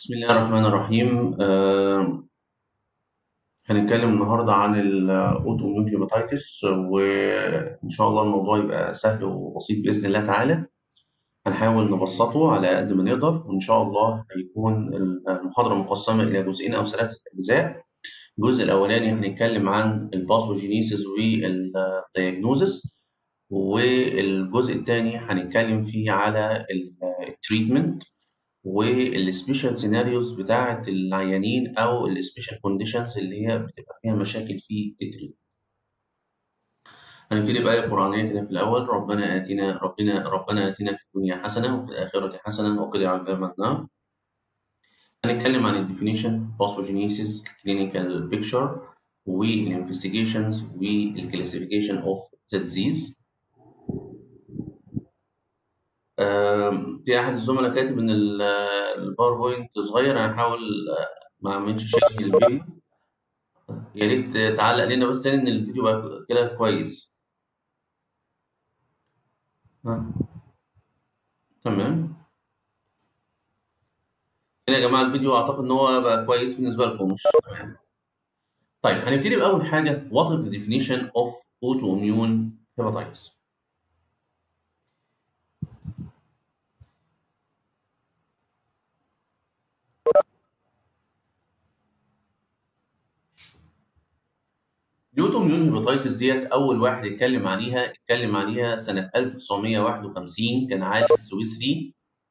بسم الله الرحمن الرحيم آه، هنتكلم النهارده عن الاوتو اميون هيباتيتس وان شاء الله الموضوع يبقى سهل وبسيط باذن الله تعالى هنحاول نبسطه على قد ما نقدر وان شاء الله هيكون المحاضره مقسمه الى جزئين او ثلاثه اجزاء الجزء الاولاني هنتكلم عن الباثوجينيسيس والدياجنوزس والجزء الثاني هنتكلم فيه على التريتمنت والسبيشال سيناريوز بتاعه العيانين او السبيشال كونديشنز اللي هي بتبقى فيها مشاكل في التريتمنت. هنبتدي بآية قرآنية كده في الأول ربنا آتنا ربنا ربنا آتنا في الدنيا حسنة وفي الآخرة حسنة وقنا عذاب النار. هنتكلم عن الديفينيشن باثوجينيسيس كلينيكال بيكتشر والانفستيجيشنز والكلاسيفيكيشن اوف ذا ديزيز. في احد الزملاء كاتب ان الباوربوينت صغير انا هحاول ما اعملش شير للفيديو يا ريت تعلق لنا بس تاني ان الفيديو بقى كده كويس ها. تمام كده يا جماعه الفيديو اعتقد ان هو بقى كويس بالنسبه لكم مش تمام طيب هنبتدي باول حاجه what is the definition of autoimmune hepatitis الأوتوميون هيباتيتس ديت أول واحد اتكلم عليها اتكلم عليها سنة 1951 كان عالم سويسري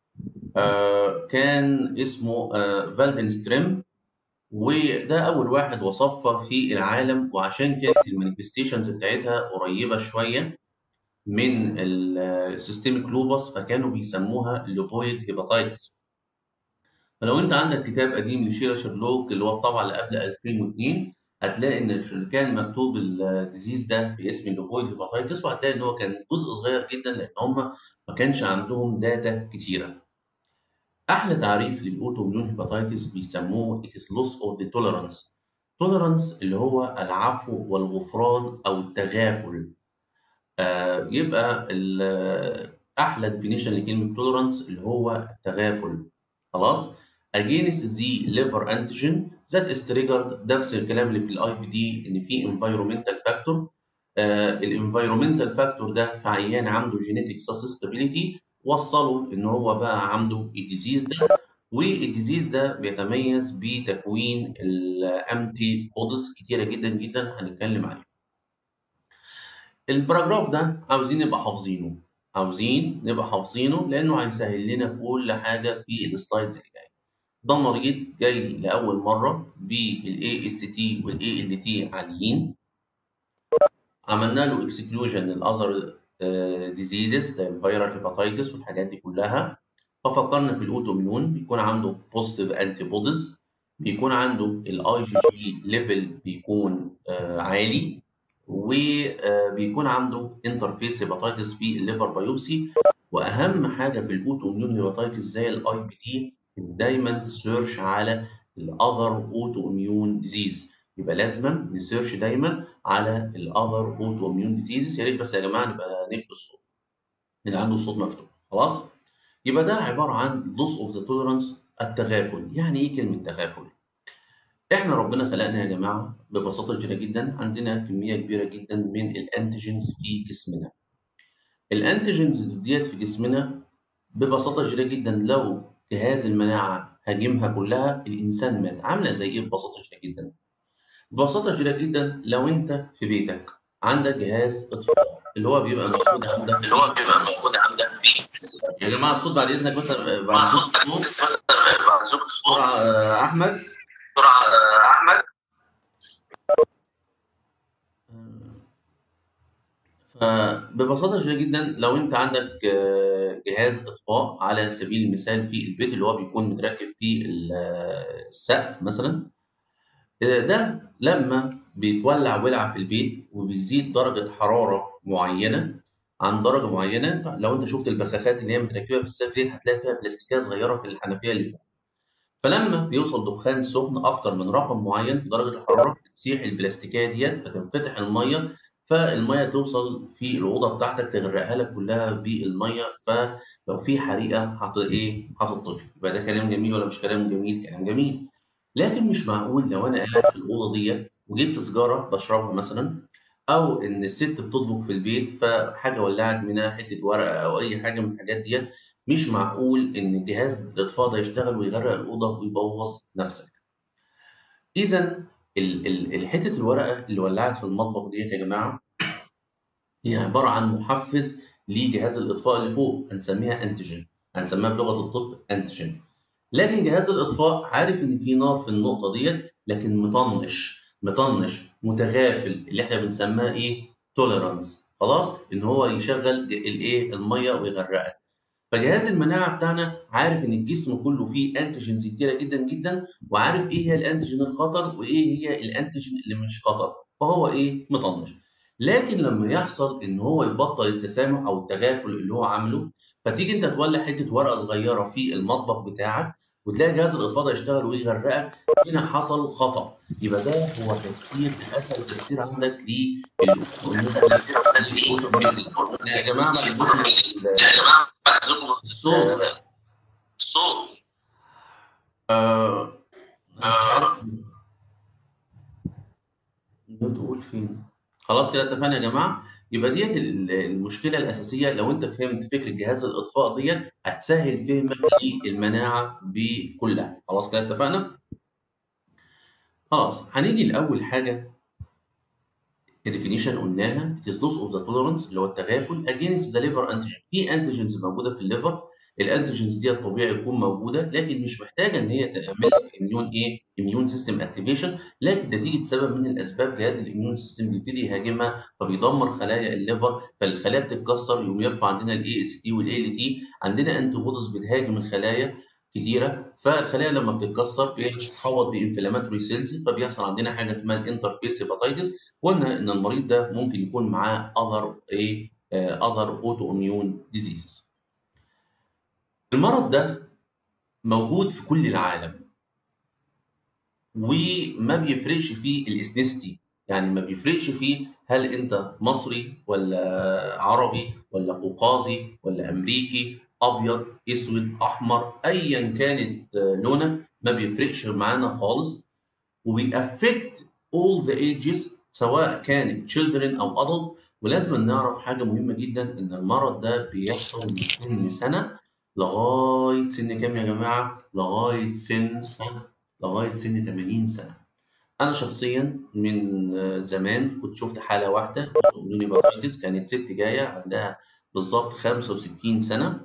آه كان اسمه آه فالدنستريم وده أول واحد وصفها في العالم وعشان كانت المانيفستيشنز بتاعتها قريبة شوية من السيستميك لوبس فكانوا بيسموها اللوبويد هيباتيتس فلو أنت عندك كتاب قديم لشيرا شيرلوك اللي هو الطبعة اللي قبل 2002 هتلاقي ان كان مكتوب الديزيز ده في اسم اللوبويد هيباتيتس وهتلاقي ان هو كان جزء صغير جدا لان هم ما كانش عندهم داتا كتيره. احلى تعريف للاوتوميون هيباتيتس بيسموه it is loss of the tolerance. tolerance اللي هو العفو والغفران او التغافل. آه يبقى احلى ديفينيشن لكلمه tolerance اللي هو التغافل. خلاص؟ against the liver antigen that is triggered نفس الكلام اللي في الاي بي دي ان في environmental factor الانفيرومنتال فاكتور ده في عيان عنده جينيتك سسستابيليتي وصله ان هو بقى عنده الديزيز ده والديزيز ده بيتميز بتكوين الانتي بودز كتيره جدا جدا هنتكلم عليه. الباراجراف ده عاوزين نبقى حافظينه عاوزين نبقى حافظينه لانه هيسهل لنا كل حاجه في السلايدز اللي جايه. ده مريض جاي لأول مرة بالاي اس تي والاي ال تي عاليين عملنا له اكسكلوجن للاذر ديزيزز زي الفيرال هيباتيتس والحاجات دي كلها ففكرنا في الاوتوميون بيكون عنده بوزيتيف انتي بوديز بيكون عنده الاي جي جي ليفل بيكون عالي وبيكون عنده انترفيس هيباتيتس في الليفر بايوبسي واهم حاجه في الاوتوميون هيباتيتس زي الاي بي دي دايما تسيرش على الاذر اوتو اميون ديزيز يبقى لازما نسيرش دايما على الاذر اوتو اميون ديزيز يا ريت بس يا جماعه نبقى نقفل الصوت اللي عنده الصوت مفتوح خلاص يبقى ده عباره عن loss اوف ذا توليرانس التغافل يعني ايه كلمه تغافل احنا ربنا خلقنا يا جماعه ببساطه شديده جدا عندنا كميه كبيره جدا من الانتيجينز في جسمنا الانتيجينز ديت في جسمنا ببساطه شديده جدا لو جهاز المناعة هاجمها كلها الإنسان مات عاملة زي إيه ببساطة شديدة جدا ببساطة شديدة جدا لو أنت في بيتك عندك جهاز إطفاء اللي هو بيبقى موجود عندك اللي هو بيبقى موجود عندك يا جماعة الصوت بعد إذنك بس بعد الصوت بعزوك الصوت بسرعة أحمد بسرعة أحمد فببساطة شديدة جدا لو أنت عندك جهاز إطفاء على سبيل المثال في البيت اللي هو بيكون متركب في السقف مثلا ده لما بيتولع ولعة في البيت وبيزيد درجة حرارة معينة عن درجة معينة لو أنت شفت البخاخات اللي هي متركبة في السقف ديت هتلاقي فيها بلاستيكية صغيرة في الحنفية اللي فوق فلما بيوصل دخان سخن أكتر من رقم معين في درجة الحرارة بتسيح البلاستيكية ديت فتنفتح المية فالميه توصل في الاوضه بتاعتك تغرقها لك كلها بالميه فلو في حريقه هت ايه هتطفي يبقى ده كلام جميل ولا مش كلام جميل كلام جميل لكن مش معقول لو انا قاعد في الاوضه ديت وجبت سيجاره بشربها مثلا او ان الست بتطبخ في البيت فحاجه ولعت منها حته ورقه او اي حاجه من الحاجات ديت مش معقول ان جهاز الاطفاء ده يشتغل ويغرق الاوضه ويبوظ نفسك اذا الحته الورقه اللي ولعت في المطبخ ديت يا جماعه هي عباره عن محفز لجهاز الاطفاء اللي فوق هنسميها انتيجين هنسميها بلغه الطب انتيجين لكن جهاز الاطفاء عارف ان في نار في النقطه ديت لكن مطنش مطنش متغافل اللي احنا بنسميها ايه توليرانس خلاص ان هو يشغل الايه الميه ويغرقك فجهاز المناعه بتاعنا عارف ان الجسم كله فيه انتيجينز كتيره جدا جدا وعارف ايه هي الانتيجين الخطر وايه هي الانتيجين اللي مش خطر فهو ايه مطنش لكن لما يحصل ان هو يبطل التسامح او التغافل اللي هو عامله فتيجي انت تولع حته ورقه صغيره في المطبخ بتاعك وتلاقي جهاز الاطفاء ده يشتغل ويغرقك هنا حصل خطا يبقى ده هو تفسير اسهل تفسير عندك ل يا جماعه ما الصوت الصوت آه مش عارف تقول فين خلاص كده اتفقنا يا جماعه يبقى ديت المشكله الاساسيه لو انت فهمت فكره جهاز الاطفاء ديت هتسهل فهمك للمناعه بكلها خلاص كده اتفقنا خلاص هنيجي لاول حاجه الديفينيشن قلناها it is loss of the tolerance اللي هو التغافل against the liver antigen في انتيجنز موجوده في الليفر الانتيجنز دي طبيعي تكون موجوده لكن مش محتاجه ان هي تعمل لك اميون ايه اميون سيستم اكتيفيشن لكن نتيجه سبب من الاسباب جهاز الاميون سيستم بيبتدي يهاجمها فبيدمر خلايا الليفر فالخلايا بتتكسر يقوم يرفع عندنا الاي اس تي والاي ال تي عندنا انتي بودز بتهاجم الخلايا كتيره فالخلايا لما بتتكسر بتتحوط بانفلاماتوري سيلز فبيحصل عندنا حاجه اسمها الانترفيس هيباتيتس قلنا ان المريض ده ممكن يكون معاه اذر ايه اذر اوتو اميون ديزيزز المرض ده موجود في كل العالم وما بيفرقش فيه الاثنيستي يعني ما بيفرقش فيه هل انت مصري ولا عربي ولا قوقازي ولا امريكي ابيض اسود احمر ايا كانت لونك ما بيفرقش معانا خالص وبيأفكت all the ages سواء كان children او adult ولازم نعرف حاجه مهمه جدا ان المرض ده بيحصل من سن سنه لغايه سن كام يا جماعه؟ لغايه سن لغايه سن 80 سنه. انا شخصيا من زمان كنت شفت حاله واحده هيباتيتس كانت ست جايه عندها بالظبط 65 سنه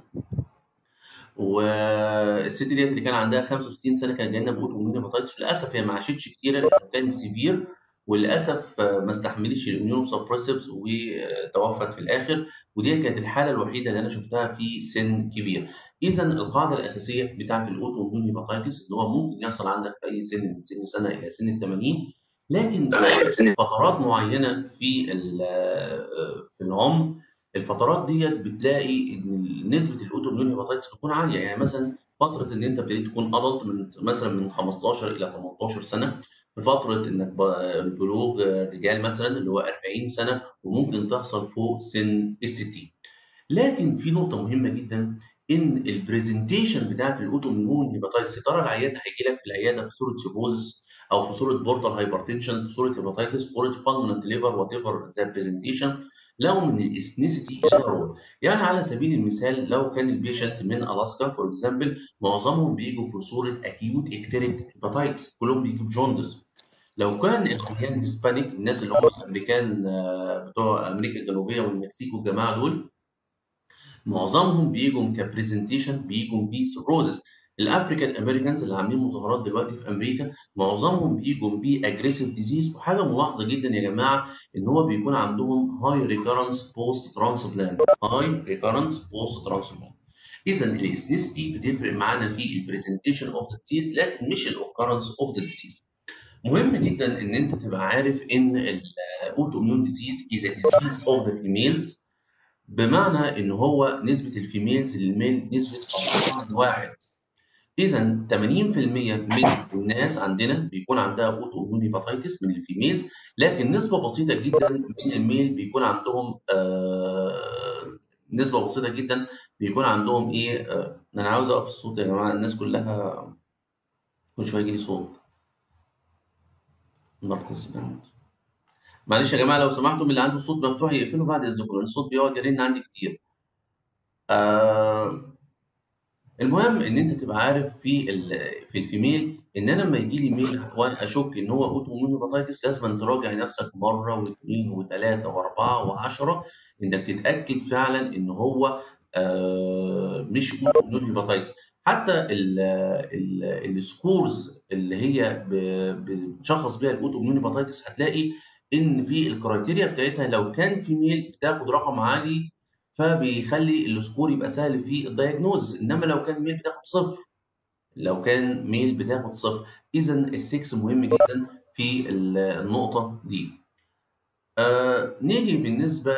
والست ديت اللي كان عندها 65 سنه كان جايه لنا باوتوميون هيباتيتس للاسف هي ما عاشتش كتير لانه كان سيفير وللاسف ما استحملتش الاميونو سبريسيفز وتوفت في الاخر ودي كانت الحاله الوحيده اللي انا شفتها في سن كبير اذا القاعده الاساسيه بتاعه الاوتو اميون هيباتيتس ان هو ممكن يحصل عندك في اي سن من سن سنه الى سن ال 80 لكن فترات معينه في في العمر الفترات ديت بتلاقي ان نسبه الاوتو اميون هيباتيتس بتكون عاليه يعني مثلا فتره ان انت ابتديت تكون ادلت من مثلا من 15 الى 18 سنه في فتره انك بلوغ الرجال مثلا اللي هو 40 سنه وممكن تحصل فوق سن ال 60 لكن في نقطه مهمه جدا ان البرزنتيشن بتاعت الاوتو اميون هيباتيتس ترى العيان هيجي لك في العياده في صوره سيبوزس او في صوره بورتال هايبرتنشن في صوره هيباتيتس في صوره فالمنت ليفر وات ايفر ذا برزنتيشن لو من الاثنيسيتي رول يعني على سبيل المثال لو كان البيشنت من الاسكا فور اكزامبل معظمهم بيجوا في صوره اكيوت اكتريك هيباتيتس كلهم بيجوا بجوندس لو كان العيان هيسبانيك الناس اللي هم الامريكان بتوع امريكا الجنوبيه والمكسيك والجماعه دول معظمهم بيجوا كبرزنتيشن بيجوا بسيروزس الافريكان امريكانز اللي عاملين مظاهرات دلوقتي في امريكا معظمهم بيجوا باجريسيف ديزيز وحاجه ملاحظه جدا يا جماعه ان هو بيكون عندهم هاي ريكارنس بوست ترانسبلانت هاي ريكارنس بوست ترانسبلانت اذا الاثنيستي بتفرق معانا في البرزنتيشن اوف ذا ديزيز لكن مش الاوكرنس اوف ذا ديزيز مهم جدا ان انت تبقى عارف ان الاوتو اميون ديزيز از ديزيز اوف ذا فيميلز بمعنى ان هو نسبه الفيميلز للميل نسبه 4 واحد اذا 80% من الناس عندنا بيكون عندها اوتو اميون هيباتيتس من الفيميلز لكن نسبه بسيطه جدا من الميل بيكون عندهم آه نسبه بسيطه جدا بيكون عندهم ايه آه انا عاوز اقف الصوت يا جماعه الناس كلها كل شويه يجي لي صوت بارتيسيبنت معلش يا جماعه لو سمحتوا من اللي عنده الصوت مفتوح يقفله بعد اذنكم لان الصوت بيقعد يرن عندي كتير آه المهم ان انت تبقى عارف في في الفيميل ان انا لما يجي لي ميل وانا اشك ان هو اوتو اميون هيباتيتس لازم تراجع نفسك مره واثنين وثلاثه واربعه وعشره انك تتاكد فعلا ان هو آه مش اوتو اميون هيباتيتس حتى السكورز اللي هي بتشخص بيها الاوتو اميون هيباتيتس هتلاقي ان في الكرايتيريا بتاعتها لو كان في ميل بتاخد رقم عالي فبيخلي السكور يبقى سهل في الدايجنوز انما لو كان ميل بتاخد صفر لو كان ميل بتاخد صفر اذا السكس مهم جدا في النقطه دي آه نيجي بالنسبه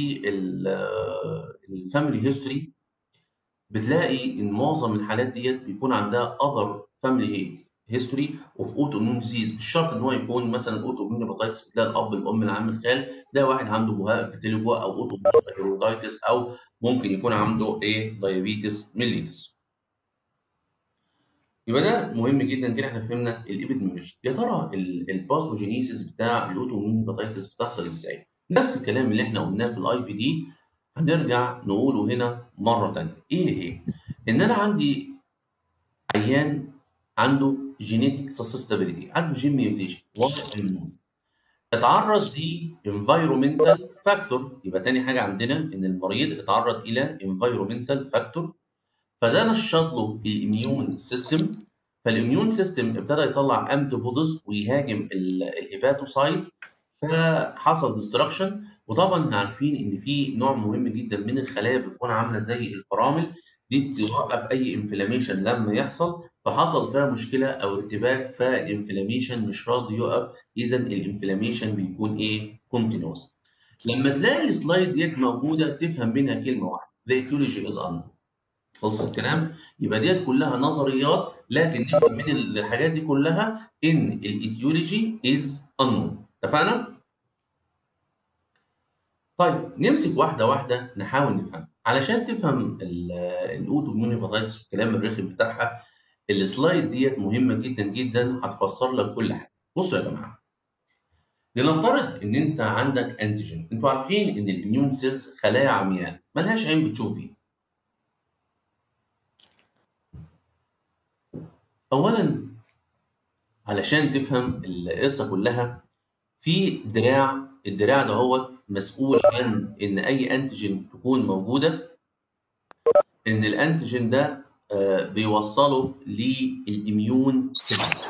للفاميلي هيستوري بتلاقي ان معظم الحالات ديت بيكون عندها اذر فاميلي هيستوري اوف اوتو اميون ديزيز مش شرط ان هو يكون مثلا اوتو اميون هيباتيتس بتلاقي الاب الام العم الخال ده واحد عنده بهاء فيتيليجو او اوتو اميون سايرويدايتس او ممكن يكون عنده ايه دايابيتس ميليتس يبقى ده مهم جدا كده احنا فهمنا الابيدميولوجي يا ترى الباثوجينيسيس بتاع الاوتو اميون هيباتيتس بتحصل ازاي نفس الكلام اللي احنا قلناه في الاي بي دي هنرجع نقوله هنا مره ثانيه ايه هي ان انا عندي عيان عنده جينيتيك سسستابيليتي عنده جين ميوتيشن واضح اميون اتعرض ل انفايرومنتال فاكتور يبقى تاني حاجه عندنا ان المريض اتعرض الى انفايرومنتال فاكتور فده نشط له الاميون سيستم فالاميون سيستم ابتدى يطلع انتي بوديز ويهاجم الهيباتوسايتس فحصل ديستراكشن وطبعا احنا عارفين ان في نوع مهم جدا من الخلايا بتكون عامله زي الفرامل دي بتوقف اي انفلاميشن لما يحصل فحصل فيها مشكله او ارتباك فالانفلاميشن مش راضي يقف اذا الانفلاميشن بيكون ايه كونتينوس لما تلاقي السلايد ديت موجوده تفهم منها كلمه واحده the etiology is unknown خلص الكلام يبقى ديت كلها نظريات لكن نفهم من الحاجات دي كلها ان الايتيولوجي از unknown اتفقنا طيب نمسك واحده واحده نحاول نفهم علشان تفهم الاوتو اميون هيباتيتس والكلام الرخم بتاعها السلايد ديت مهمه جدا جدا هتفسر لك كل حاجه بصوا يا جماعه لنفترض ان انت عندك انتيجين انتوا عارفين ان الاميون سيلز خلايا عمياء ملهاش عين بتشوف فيه اولا علشان تفهم القصه كلها في دراع الدراع ده هو مسؤول عن ان اي انتيجين تكون موجوده ان الانتيجين ده آه بيوصله للاميون سيلز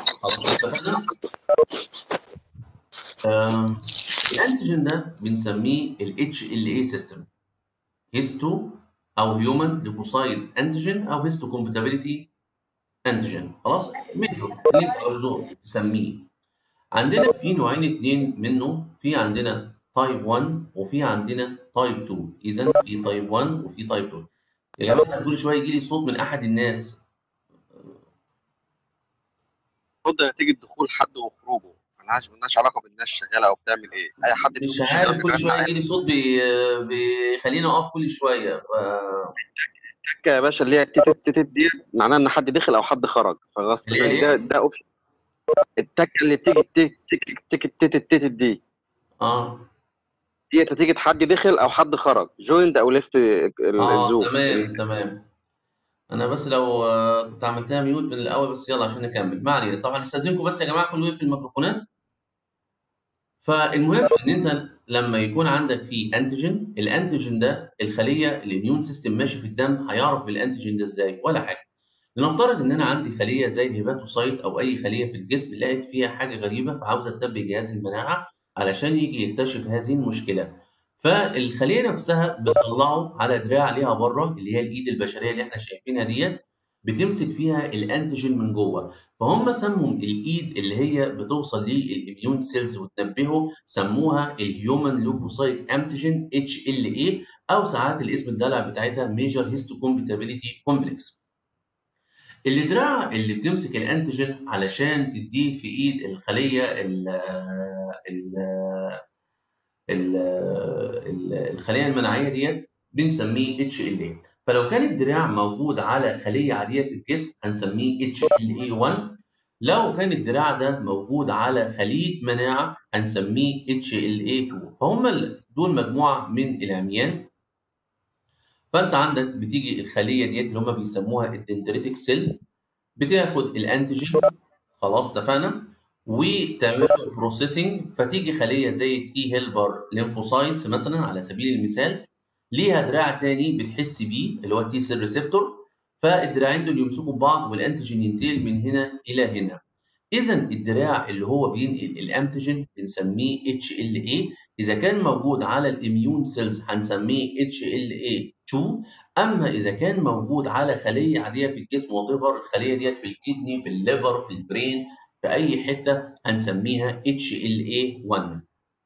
آه الانتيجين ده بنسميه ال HLA سيستم هيستو او هيومن ليكوسايد انتيجين او هيستو كومباتيبيليتي انتيجين خلاص ميجور اللي انت عاوزه تسميه عندنا في نوعين اتنين منه في عندنا تايب 1 وفي عندنا تايب 2 اذا في تايب 1 وفي تايب 2 يا جماعه كل شويه يجي لي صوت من احد الناس الصوت ده نتيجه دخول حد وخروجه ملهاش ملهاش علاقه بالناس شغاله او بتعمل ايه اي حد مش عارف كل شويه يجي لي صوت بي... بيخليني اقف كل شويه ف... التكه يا باشا اللي هي التيتت تيتت دي معناها ان حد دخل او حد خرج فغصب ده ده اوبشن التكه اللي بتيجي تك تك تك تك دي اه دي نتيجه حد دخل او حد خرج جويند او ليفت اه الزوم تمام تمام انا بس لو كنت عملتها ميوت من الاول بس يلا عشان نكمل ما علينا طبعا استاذنكم بس يا جماعه كله يقفل الميكروفونات فالمهم ان انت لما يكون عندك في انتيجين الانتيجين ده الخليه الاميون سيستم ماشي في الدم هيعرف بالانتيجين ده ازاي ولا حاجه لنفترض ان انا عندي خليه زي الهيباتوسايت او اي خليه في الجسم لقيت فيها حاجه غريبه فعاوزه تنبه جهاز المناعه علشان يجي يكتشف هذه المشكله فالخليه نفسها بتطلعه على دراع ليها بره اللي هي الايد البشريه اللي احنا شايفينها ديت بتمسك فيها الانتيجين من جوه فهم سموا الايد اللي هي بتوصل للاميون سيلز وتنبهه سموها الهيومن لوكوسايت انتيجين اتش ال اي او ساعات الاسم الدلع بتاعتها ميجر هيستوكومباتيبيليتي كومبلكس الدراع اللي بتمسك الانتيجين علشان تديه في ايد الخليه ال ال ال ال- الخليه المناعيه ديت بنسميه اتش ال اي فلو كان الدراع موجود على خليه عاديه في الجسم هنسميه اتش ال اي 1 لو كان الدراع ده موجود على خليه مناعه هنسميه اتش ال اي 2 فهم ال- دول مجموعه من العميان فانت عندك بتيجي الخليه ديت اللي هم بيسموها الدندريتك سيل بتاخد الانتيجين خلاص اتفقنا وتعمل له بروسيسنج فتيجي خليه زي التي هيلبر ليمفوسايتس مثلا على سبيل المثال ليها دراع تاني بتحس بيه اللي هو التي سيل ريسبتور فالدراعين دول يمسكوا ببعض والانتيجين ينتقل من هنا الى هنا اذا الدراع اللي هو بينقل الانتيجين بنسميه اتش ال اي اذا كان موجود على الاميون سيلز هنسميه اتش ال اي 2 اما اذا كان موجود على خليه عاديه في الجسم وتظهر الخليه ديت في الكدني في الليفر في البرين في اي حته هنسميها اتش ال اي 1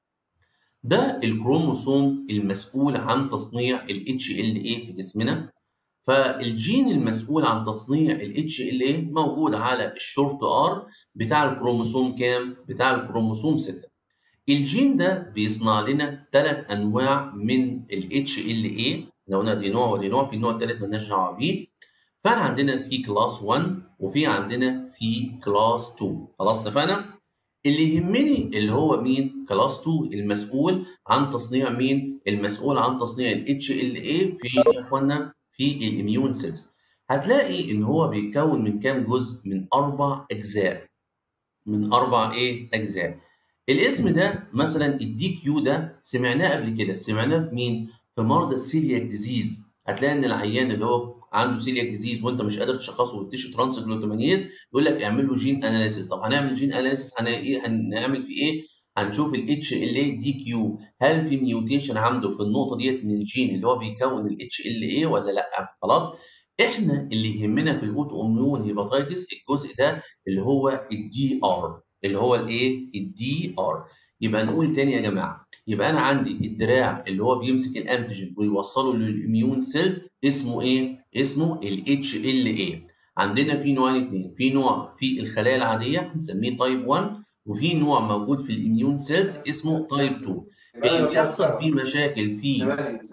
ده الكروموسوم المسؤول عن تصنيع ال HLA في جسمنا فالجين المسؤول عن تصنيع ال HLA موجود على الشورت ار بتاع الكروموسوم كام؟ بتاع الكروموسوم 6 الجين ده بيصنع لنا ثلاث انواع من ال HLA لو قلنا دي نوع ودي نوع في نوع ثالث مالناش دعوه بيه فاحنا عندنا في كلاس 1 وفي عندنا في كلاس 2 خلاص اتفقنا؟ اللي يهمني اللي هو مين؟ كلاس 2 المسؤول عن تصنيع مين؟ المسؤول عن تصنيع ال HLA في يا اخوانا في الاميون سيلز. هتلاقي ان هو بيتكون من كام جزء؟ من اربع اجزاء. من اربع ايه؟ اجزاء. الاسم ده مثلا الدي كيو ده سمعناه قبل كده، سمعناه في مين؟ في مرضى السيلياك ديزيز. هتلاقي ان العيان اللي هو عنده سيلياك ديزيز وانت مش قادر تشخصه والتيشو ترانس جلوتامينيز يقول لك اعمل له جين اناليسيس طب هنعمل جين اناليسيس هن... ايه هنعمل في ايه هنشوف الاتش ال اي دي كيو هل في ميوتيشن عنده في النقطه ديت من الجين اللي هو بيكون الاتش ال اي ولا لا خلاص احنا اللي يهمنا في الاوتو اميون هيباتيتس الجزء ده اللي هو الدي ار اللي هو الايه الدي ار يبقى نقول تاني يا جماعه يبقى انا عندي الدراع اللي هو بيمسك الانتيجين ويوصله للاميون سيلز اسمه ايه اسمه الاتش ال اي عندنا في نوعين اثنين في نوع في الخلايا العاديه هنسميه تايب 1 وفي نوع موجود في الاميون سيلز اسمه تايب 2 اللي بيحصل فيه مشاكل في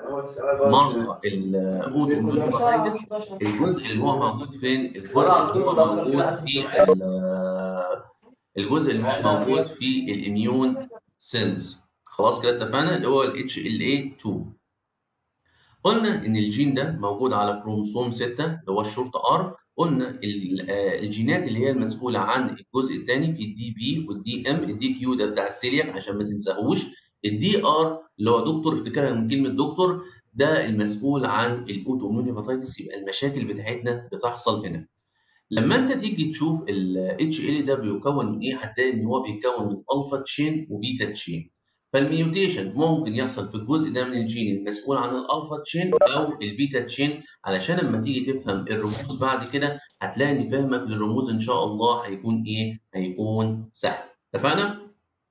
مرضى الاوتو اميون هيباتيتس الجزء اللي هو موجود فين الجزء اللي هو موجود في الجزء اللي هو موجود في الاميون سيلز خلاص كده اتفقنا اللي هو ال HLA2 قلنا ان الجين ده موجود على كروموسوم 6 اللي هو الشورت ار قلنا الجينات اللي هي المسؤوله عن الجزء الثاني في الدي بي والدي ام الدي كيو ده بتاع السيلياك عشان ما تنساهوش الدي ار اللي هو دكتور افتكرها من كلمه دكتور ده المسؤول عن الاوتو اميون هيباتيتس يبقى المشاكل بتاعتنا بتحصل هنا لما انت تيجي تشوف ال HL ده بيكون من ايه هتلاقي ان هو بيكون من الفا تشين وبيتا تشين فالميوتيشن ممكن يحصل في الجزء ده من الجين المسؤول عن الالفا تشين او البيتا تشين علشان لما تيجي تفهم الرموز بعد كده هتلاقي ان فهمك للرموز ان شاء الله هيكون ايه؟ هيكون سهل اتفقنا؟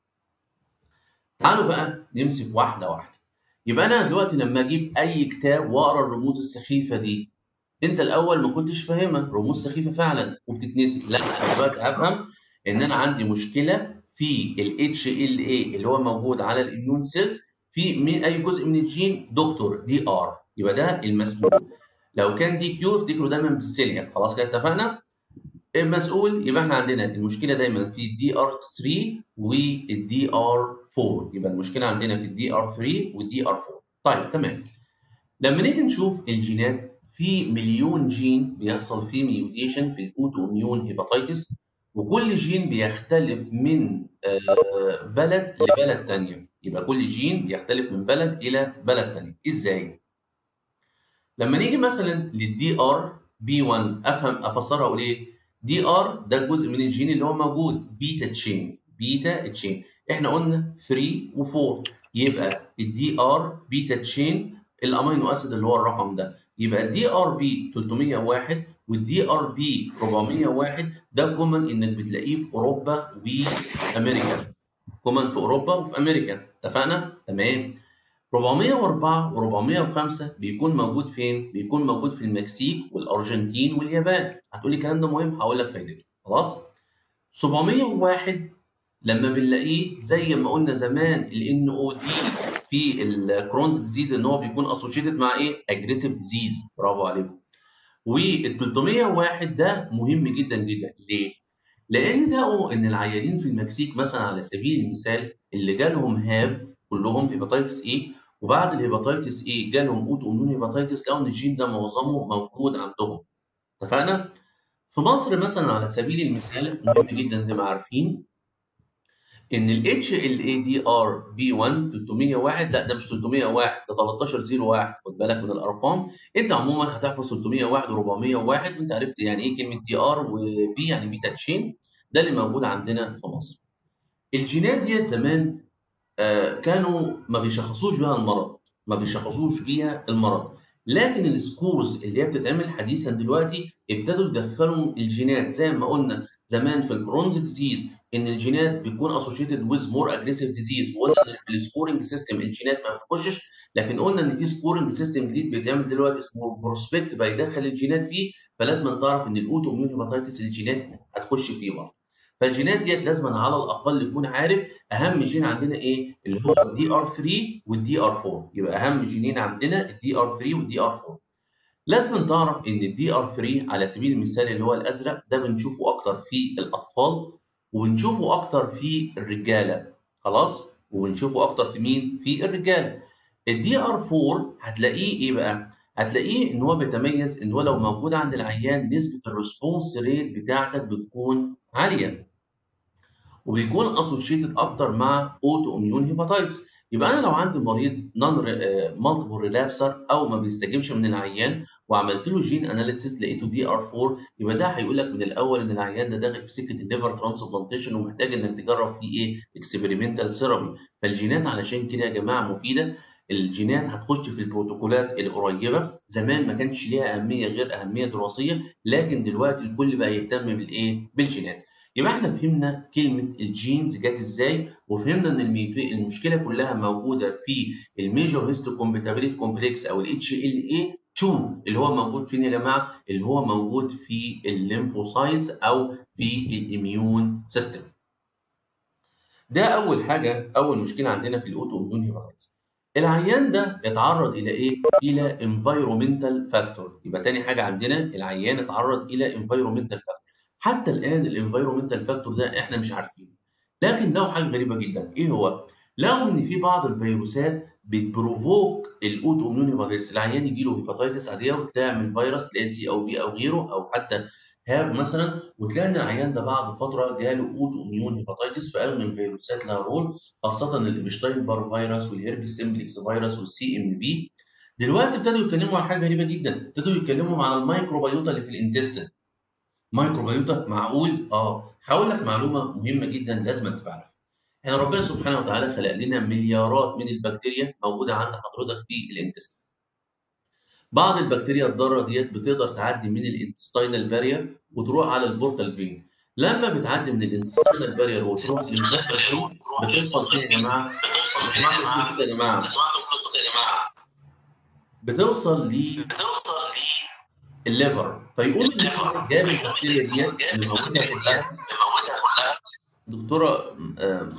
تعالوا بقى نمسك واحده واحده يبقى انا دلوقتي لما اجيب اي كتاب واقرا الرموز السخيفه دي انت الاول ما كنتش فاهمها رموز سخيفه فعلا وبتتنسي لا انا دلوقتي افهم ان انا عندي مشكله في ال HLA اللي هو موجود على الاميون سيلز في من اي جزء من الجين دكتور دي ار يبقى ده المسؤول لو كان دي كيو افتكروا دايما بالسيلياك خلاص كده اتفقنا المسؤول يبقى احنا عندنا المشكله دايما في الدي ار 3 والدي ار 4 يبقى المشكله عندنا في الدي ار 3 والدي ار 4 طيب تمام لما نيجي نشوف الجينات في مليون جين بيحصل فيه ميوتيشن في الاوتو اميون هيباتيتس وكل جين بيختلف من بلد لبلد تانية يبقى كل جين بيختلف من بلد إلى بلد تانية إزاي؟ لما نيجي مثلا للدي ار بي 1 افهم افسرها اقول ايه؟ دي ار ده جزء من الجين اللي هو موجود بيتا تشين بيتا تشين احنا قلنا 3 و4 يبقى الدي ار بيتا تشين الامينو اسيد اللي هو الرقم ده يبقى الدي ار بي 301 والدي ار بي 401 ده كومن انك بتلاقيه في اوروبا وامريكا كومن في اوروبا وفي امريكا اتفقنا تمام 404 و405 بيكون موجود فين؟ بيكون موجود في المكسيك والارجنتين واليابان هتقول لي الكلام ده مهم هقول لك فايدته خلاص 701 لما بنلاقيه زي ما قلنا زمان ال او دي في الكرونز ديزيز ان هو بيكون اسوشيتد مع ايه؟ اجريسيف ديزيز برافو عليكم وال 301 ده مهم جدا جدا ليه؟ لان لقوا ان العيانين في المكسيك مثلا على سبيل المثال اللي جالهم هاف كلهم هيباتيتس اي وبعد الهيباتيتس اي جالهم اوتو اميون هيباتيتس لقوا ان الجين ده معظمه موجود عندهم اتفقنا؟ في مصر مثلا على سبيل المثال مهم جدا نبقى عارفين ان ال HLA-DR B1 301 لا ده مش 301 ده 1301 خد بالك من الارقام انت عموما هتحفظ 301 و401 وانت عرفت يعني ايه كلمه دي ار وبي يعني بيتا تشين ده اللي موجود عندنا في مصر. الجينات ديت زمان آه كانوا ما بيشخصوش بيها المرض ما بيشخصوش بيها المرض لكن السكورز اللي هي بتتعمل حديثا دلوقتي ابتدوا يدخلوا الجينات زي ما قلنا زمان في الكرونز ديزيز ان الجينات بتكون اسوشيتد ويز مور اجريسيف ديزيز وقلنا ان في السكورنج سيستم الجينات ما بتخشش لكن قلنا ان في سكورنج سيستم جديد بيتعمل دلوقتي اسمه بروسبكت بيدخل الجينات فيه فلازم تعرف ان الاوتو اميون هيباتيتس الجينات هتخش فيه برضه فالجينات ديت لازم على الاقل يكون عارف اهم جين عندنا ايه اللي هو الدي ار 3 والدي ار 4 يبقى اهم جينين عندنا الدي ار 3 والدي ار 4 لازم تعرف ان الدي ار 3 على سبيل المثال اللي هو الازرق ده بنشوفه اكتر في الاطفال وبنشوفه اكتر في الرجاله خلاص وبنشوفه اكتر في مين في الرجاله الدي ار 4 هتلاقيه ايه بقى هتلاقيه ان هو بيتميز ان هو لو موجود عند العيان نسبه الريسبونس ريت بتاعتك بتكون عاليه وبيكون اسوشيتد اكتر مع اوتو اميون هيباتايتس يبقى انا لو عندي مريض نون مالتيبل ريلابسر او ما بيستجيبش من العيان وعملت له جين اناليسيس لقيته دي ار 4 يبقى ده هيقول لك من الاول ان العيان ده داخل في سكه الليفر ترانسبلانتيشن ومحتاج انك تجرب فيه ايه اكسبيرمنتال ثيرابي فالجينات علشان كده يا جماعه مفيده الجينات هتخش في البروتوكولات القريبه زمان ما كانش ليها اهميه غير اهميه دراسيه لكن دلوقتي الكل بقى يهتم بالايه بالجينات يبقى احنا فهمنا كلمه الجينز جت ازاي وفهمنا ان المشكله كلها موجوده في الميجور هيستو كومباتيبيليتي كومبلكس او الاتش ال اي 2 اللي هو موجود فين يا جماعه اللي هو موجود في الليمفوسايتس او في الاميون سيستم ده اول حاجه اول مشكله عندنا في الاوتو اميون هيباتايتس العيان ده اتعرض الى ايه؟ الى انفايرومنتال فاكتور يبقى تاني حاجه عندنا العيان اتعرض الى انفايرومنتال فاكتور حتى الان الانفايرومنتال فاكتور ده احنا مش عارفينه لكن لو حاجه غريبه جدا ايه هو؟ لقوا ان في بعض الفيروسات بتبروفوك الاوتو اميون هيباتيتس العيان يجي له هيباتيتس عاديه وتلاقي من فيروس تلاقي سي او بي او غيره او حتى هاف مثلا وتلاقي ان العيان ده بعد فتره جاله اوتو اميون هيباتيتس فقالوا ان الفيروسات لها رول خاصه الابشتاين بار فيروس والهيربس سيمبلكس فيروس والسي ام في دلوقتي ابتدوا يتكلموا عن حاجه غريبه جدا ابتدوا يتكلموا عن الميكروبيوتا اللي في الانتستين مايكروبيوتا معقول اه هقول لك معلومه مهمه جدا لازم تبقى عارفها احنا ربنا سبحانه وتعالى خلق لنا مليارات من البكتيريا موجوده عند حضرتك في الانتستين بعض البكتيريا الضاره ديت بتقدر تعدي من الانتستينال بارير وتروح على البورتال فين لما بتعدي من الانتستينال بارير وتروح للبورتال فين بتوصل فين يا جماعه؟ اسمعوا يا جماعه بتوصل ل بتوصل الليفر فيقول الليفر جاب البكتيريا ديت مموتها كلها لموتها كلها دكتوره آم،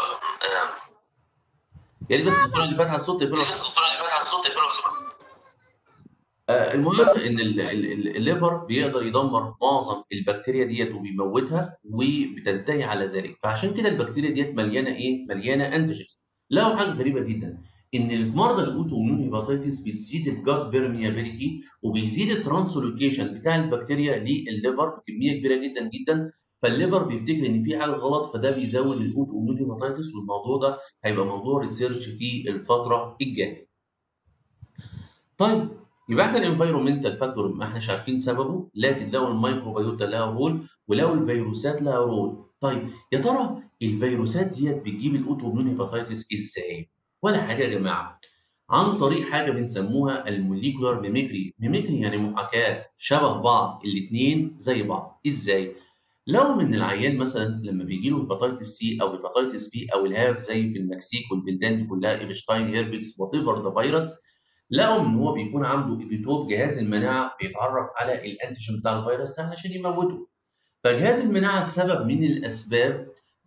يا ريت بس الدكتوره اللي فاتحه الصوت يقفلها بس الدكتوره اللي فاتحه الصوت يقفلها آه، المهم ان ال- ال- ال- الليفر بيقدر يدمر معظم البكتيريا ديت وبيموتها وبتنتهي على ذلك فعشان كده البكتيريا ديت مليانه ايه؟ مليانه انتيجنز لو حاجه غريبه جدا ان المرضى الاوتو اميون هيباتيتس بتزيد الجات بيرميابيليتي وبيزيد الترانسلوكيشن بتاع البكتيريا للليفر بكميه كبيره جدا جدا فالليفر بيفتكر ان في حاجه غلط فده بيزود الاوتو اميون هيباتيتس والموضوع ده هيبقى موضوع ريسيرش في الفتره الجايه. طيب يبقى احنا الانفايرومنتال فاكتور ما احناش عارفين سببه لكن لو الميكروبيوتا لها رول ولو الفيروسات لها رول طيب يا ترى الفيروسات ديت بتجيب الاوتو اميون هيباتيتس ازاي؟ ولا حاجه يا جماعه عن طريق حاجه بنسموها الموليكولار ميميكري ميميكري يعني محاكاه شبه بعض الاثنين زي بعض ازاي؟ لو من العيان مثلا لما بيجي له هيباتيتس سي او هيباتيتس بي او الهاف زي في المكسيك والبلدان دي كلها ايبشتاين هيربكس وات ايفر ذا فيروس لقوا ان هو بيكون عنده ايبيتوب جهاز المناعه بيتعرف على الانتيجين بتاع الفيروس ده علشان يموته فجهاز المناعه لسبب من الاسباب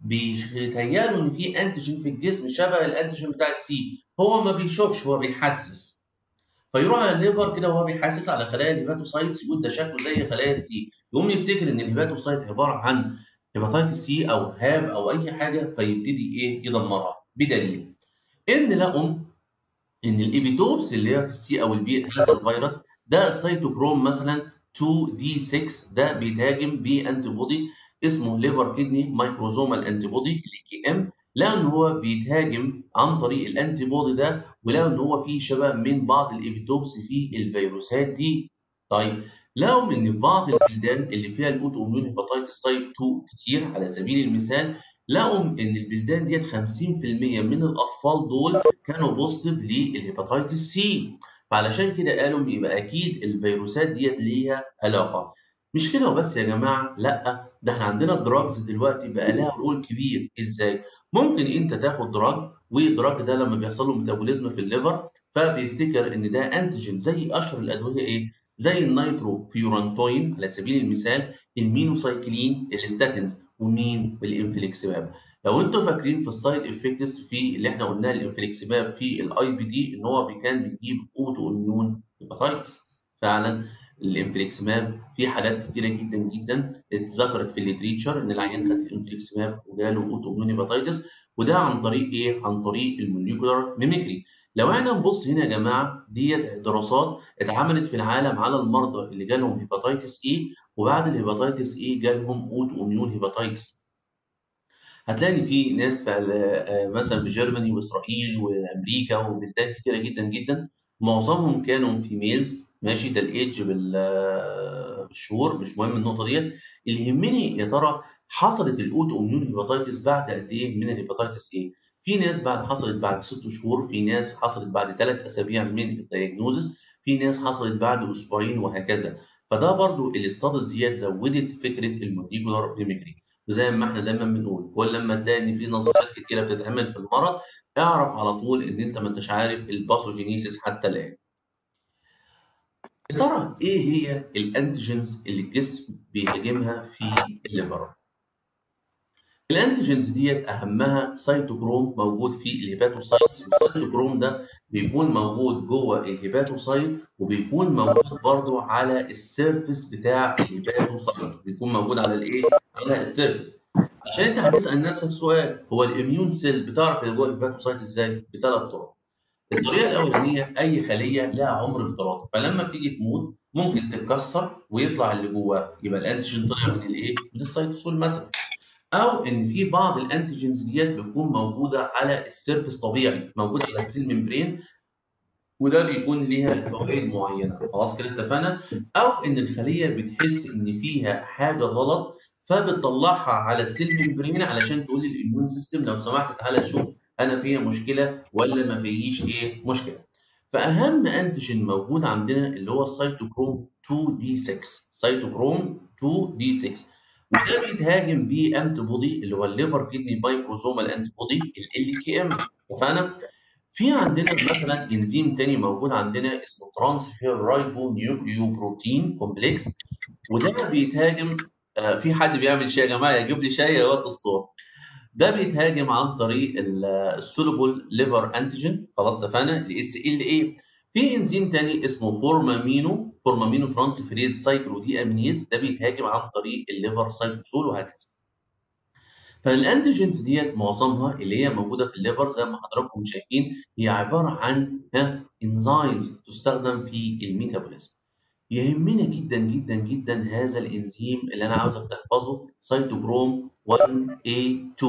بيتهيأله ان في انتيجين في الجسم شبه الانتيجين بتاع السي هو ما بيشوفش هو بيحسس فيروح على الليفر كده وهو بيحسس على خلايا الهيباتوسايتس يقول ده شكله زي خلايا السي يقوم يفتكر ان الهيباتوسايت عباره عن هيباتيتس سي او هاف او اي حاجه فيبتدي ايه يدمرها بدليل ان لقوا ان الايبيتوبس اللي هي في السي او البي هذا الفيروس ده السيتوكروم مثلا 2 دي 6 ده بيتهاجم بانتي بودي اسمه ليفر كدني مايكروزومال انتي بودي الاي كي ام لقوا ان هو بيتهاجم عن طريق الانتي بودي ده ولقوا ان هو فيه شبه من بعض الايبيتوبس في الفيروسات دي طيب لقوا ان في بعض البلدان اللي فيها الاوتو اميون هيباتيتس تايب 2 كتير على سبيل المثال لقوا ان البلدان ديت 50% من الاطفال دول كانوا بوزيتيف للهيباتيتس سي فعلشان كده قالوا يبقى اكيد الفيروسات ديت ليها علاقه مش كده وبس يا جماعه لا ده احنا عندنا الدراجز دلوقتي بقى لها رول كبير ازاي ممكن انت تاخد دراج والدراج ده لما بيحصل له ميتابوليزم في الليفر فبيفتكر ان ده انتيجين زي اشهر الادويه ايه زي النيترو فيورانتوين على سبيل المثال المينوسايكلين الستاتينز ومين والانفليكسماب لو انتوا فاكرين في السايد افكتس في اللي احنا قلناه الانفليكسماب في الاي بي دي ان هو كان بيجيب اوتو اميون هيباتايتس فعلا الانفليكسماب في حالات كتيره جدا جدا اتذكرت في الليتريتشر ان العيان خد الانفليكسماب وجاله اوتو اميون هيباتايتس وده عن طريق ايه؟ عن طريق الموليكولار ميميكري لو احنا نبص هنا يا جماعه ديت دراسات اتعملت في العالم على المرضى اللي جالهم هيباتيتس اي وبعد الهيباتيتس اي جالهم اوتو اميون هيباتيتس هتلاقي في ناس في مثلا في جرماني واسرائيل وامريكا وبلدان كتيره جدا جدا معظمهم كانوا فيميلز ماشي ده الايدج بالشهور مش مهم النقطه ديت اللي يهمني يا ترى حصلت الاوتو اميون هيباتيتس بعد قد ايه من الهيباتيتس ايه في ناس بعد حصلت بعد ست شهور في ناس حصلت بعد ثلاث اسابيع من الدايجنوزس في ناس حصلت بعد اسبوعين وهكذا فده برضو الاستادز ديت زودت فكره الموليكولار ميميكري وزي ما احنا دايما بنقول كل لما تلاقي ان في نظريات كتيره بتتعمل في المرض اعرف على طول ان انت ما انتش عارف الباثوجينيسيس حتى الان يا ترى ايه هي الانتيجينز اللي الجسم بيهاجمها في الليفر الانتيجينز ديت اهمها سيتوكروم موجود في الهيباتوسايتس والسيتوكروم ده بيكون موجود جوه الهيباتوسايت وبيكون موجود برضو على السيرفس بتاع الهيباتوسايت بيكون موجود على الايه على السيرفس عشان انت هتسال نفسك سؤال هو الاميون سيل بتعرف اللي جوه الهيباتوسايت ازاي بثلاث طرق الطريقه الاولانيه اي خليه لها عمر افتراضي فلما بتيجي تموت ممكن تتكسر ويطلع اللي جواها يبقى الانتيجين طلع من الايه من السيتوسول مثلا او ان في بعض الانتيجينز ديت بتكون موجوده على السيرفس طبيعي موجوده على السيل ممبرين وده بيكون ليها فوائد معينه خلاص كده اتفقنا او ان الخليه بتحس ان فيها حاجه غلط فبتطلعها على السيل ممبرين علشان تقول للاميون سيستم لو سمحت تعالى شوف انا فيها مشكله ولا ما فيش ايه مشكله فاهم انتيجين موجود عندنا اللي هو السيتوكروم 2 دي 6 سيتوكروم 2 دي 6 وده بيتهاجم بيه انتي بودي اللي هو الليفر كدني مايكروزومال انتي بودي ال كي ام اتفقنا؟ في عندنا مثلا انزيم تاني موجود عندنا اسمه ترانسفير رايبو نيوكليو بروتين كومبلكس وده بيتهاجم آه في حد بيعمل شاي يا جماعه يجيب لي شاي يوطي الصوت ده بيتهاجم عن طريق السولوبول ليفر انتيجين خلاص اتفقنا الاس ال اي في انزيم تاني اسمه فورمامينو فورمامينو ترانسفيريز سايكلو دي امينيز ده بيتهاجم عن طريق الليفر سايتوسول وهكذا فالانتيجينز ديت معظمها اللي هي موجوده في الليفر زي ما حضراتكم شايفين هي عباره عن ها انزيمز تستخدم في الميتابوليزم يهمنا جدا جدا جدا هذا الانزيم اللي انا عاوزك تحفظه سيتوكروم 1A2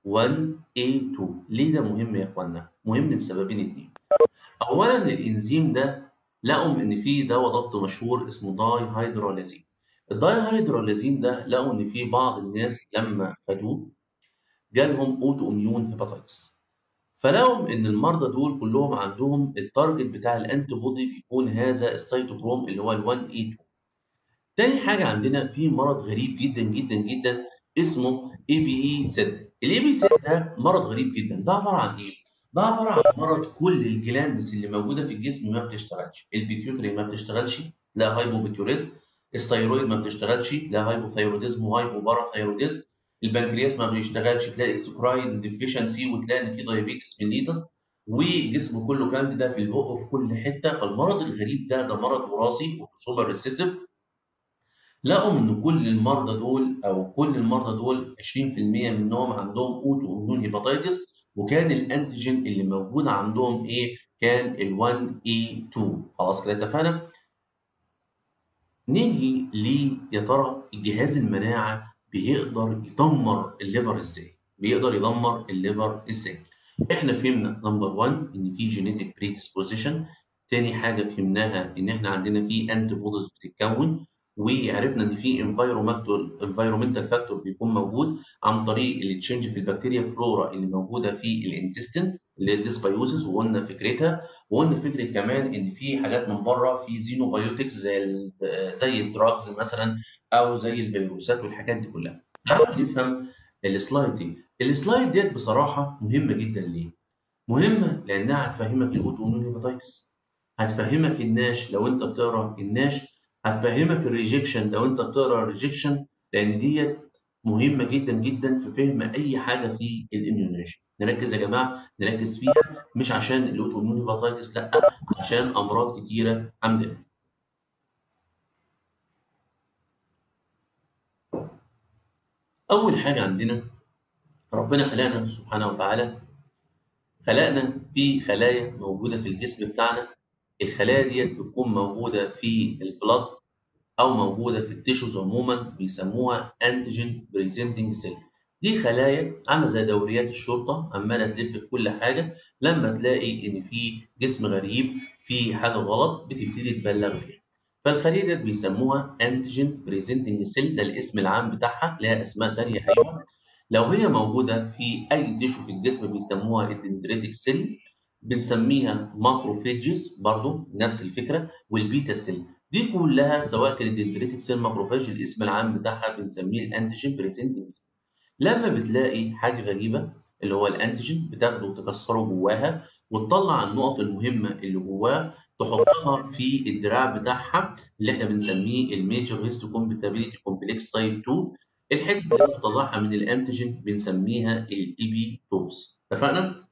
1A2 ليه ده مهم يا اخوانا؟ مهم لسببين اتنين اولا الانزيم ده لقوا ان في دواء ضغط مشهور اسمه داي هيدرولازين الداي هيدرولازين ده لقوا ان في بعض الناس لما خدوه جالهم اوتو اميون هيباتيتس فلقوا ان المرضى دول كلهم عندهم التارجت بتاع الانتي بودي بيكون هذا السيتوكروم اللي هو ال 1 e 2 تاني حاجه عندنا في مرض غريب جدا جدا جدا اسمه اي بي اي سد الاي بي سد ده مرض غريب جدا ده عباره عن ايه ده عباره عن مرض كل الجلاندز اللي موجوده في الجسم ما بتشتغلش البيتيوتري ما بتشتغلش لا هايبوبيتيوريزم الثيرويد ما بتشتغلش لا هايبوثيروديزم وهايبو باراثيروديزم البنكرياس ما بيشتغلش تلاقي اكسكراين ديفيشنسي وتلاقي ان في دايابيتس ميليتس وجسمه كله كانديدا في البق وفي كل حته فالمرض الغريب ده ده مرض وراثي وسوبر ريسيسيف لقوا ان كل المرضى دول او كل المرضى دول 20% منهم عندهم اوتو اميون هيباتيتس وكان الانتيجين اللي موجود عندهم ايه؟ كان ال 1 اي 2 خلاص كده اتفقنا؟ نيجي ل يا ترى الجهاز المناعه بيقدر يدمر الليفر ازاي؟ بيقدر يدمر الليفر ازاي؟ احنا فهمنا نمبر 1 ان في جينيتك بريدisposition تاني حاجه فهمناها ان احنا عندنا في انتي بوديز بتتكون وعرفنا ان في انفايرومنتال فاكتور بيكون موجود عن طريق التشنج في البكتيريا فلورا اللي موجوده في الانتستين اللي هي الديسبيوسيس وقلنا فكرتها وقلنا فكره كمان ان في حاجات من بره في زينوبايوتكس زي زي الدراجز مثلا او زي الفيروسات والحاجات دي كلها. تعالوا نفهم السلايد دي. السلايد ديت بصراحه مهمه جدا ليه؟ مهمه لانها هتفهمك الاوتو اميون هيباتيتس هتفهمك الناش لو انت بتقرا الناش هتفهمك الريجكشن لو انت بتقرا الريجكشن لان ديت مهمه جدا جدا في فهم اي حاجه في الاميونولوجي نركز يا جماعه نركز فيها مش عشان الاوتو اميون هيباتيتس لا عشان امراض كتيره عندنا اول حاجه عندنا ربنا خلقنا سبحانه وتعالى خلقنا في خلايا موجوده في الجسم بتاعنا الخلايا ديت بتكون موجوده في البلد او موجوده في التيشوز عموما بيسموها انتيجين بريزنتنج سيل دي خلايا عامله زي دوريات الشرطه عماله تلف في كل حاجه لما تلاقي ان في جسم غريب في حاجه غلط بتبتدي تبلغ بيها فالخليه ديت بيسموها انتيجين بريزنتنج سيل ده الاسم العام بتاعها لها اسماء ثانيه ايوه لو هي موجوده في اي تيشو في الجسم بيسموها الدندريتك سيل بنسميها ماكروفيجز برضو نفس الفكره والبيتا سيل دي كلها سواء كانت دندريتك سيل ماكروفاج الاسم العام بتاعها بنسميه الانتيجين بريزنتنج سيل لما بتلاقي حاجه غريبه اللي هو الانتيجين بتاخده وتكسره جواها وتطلع النقط المهمه اللي جواه تحطها في الدراع بتاعها اللي احنا بنسميه الميجر هيستوكومباتيبيليتي كومبلكس تايب 2 الحته اللي بتطلعها من الانتيجين بنسميها الايبي توز اتفقنا؟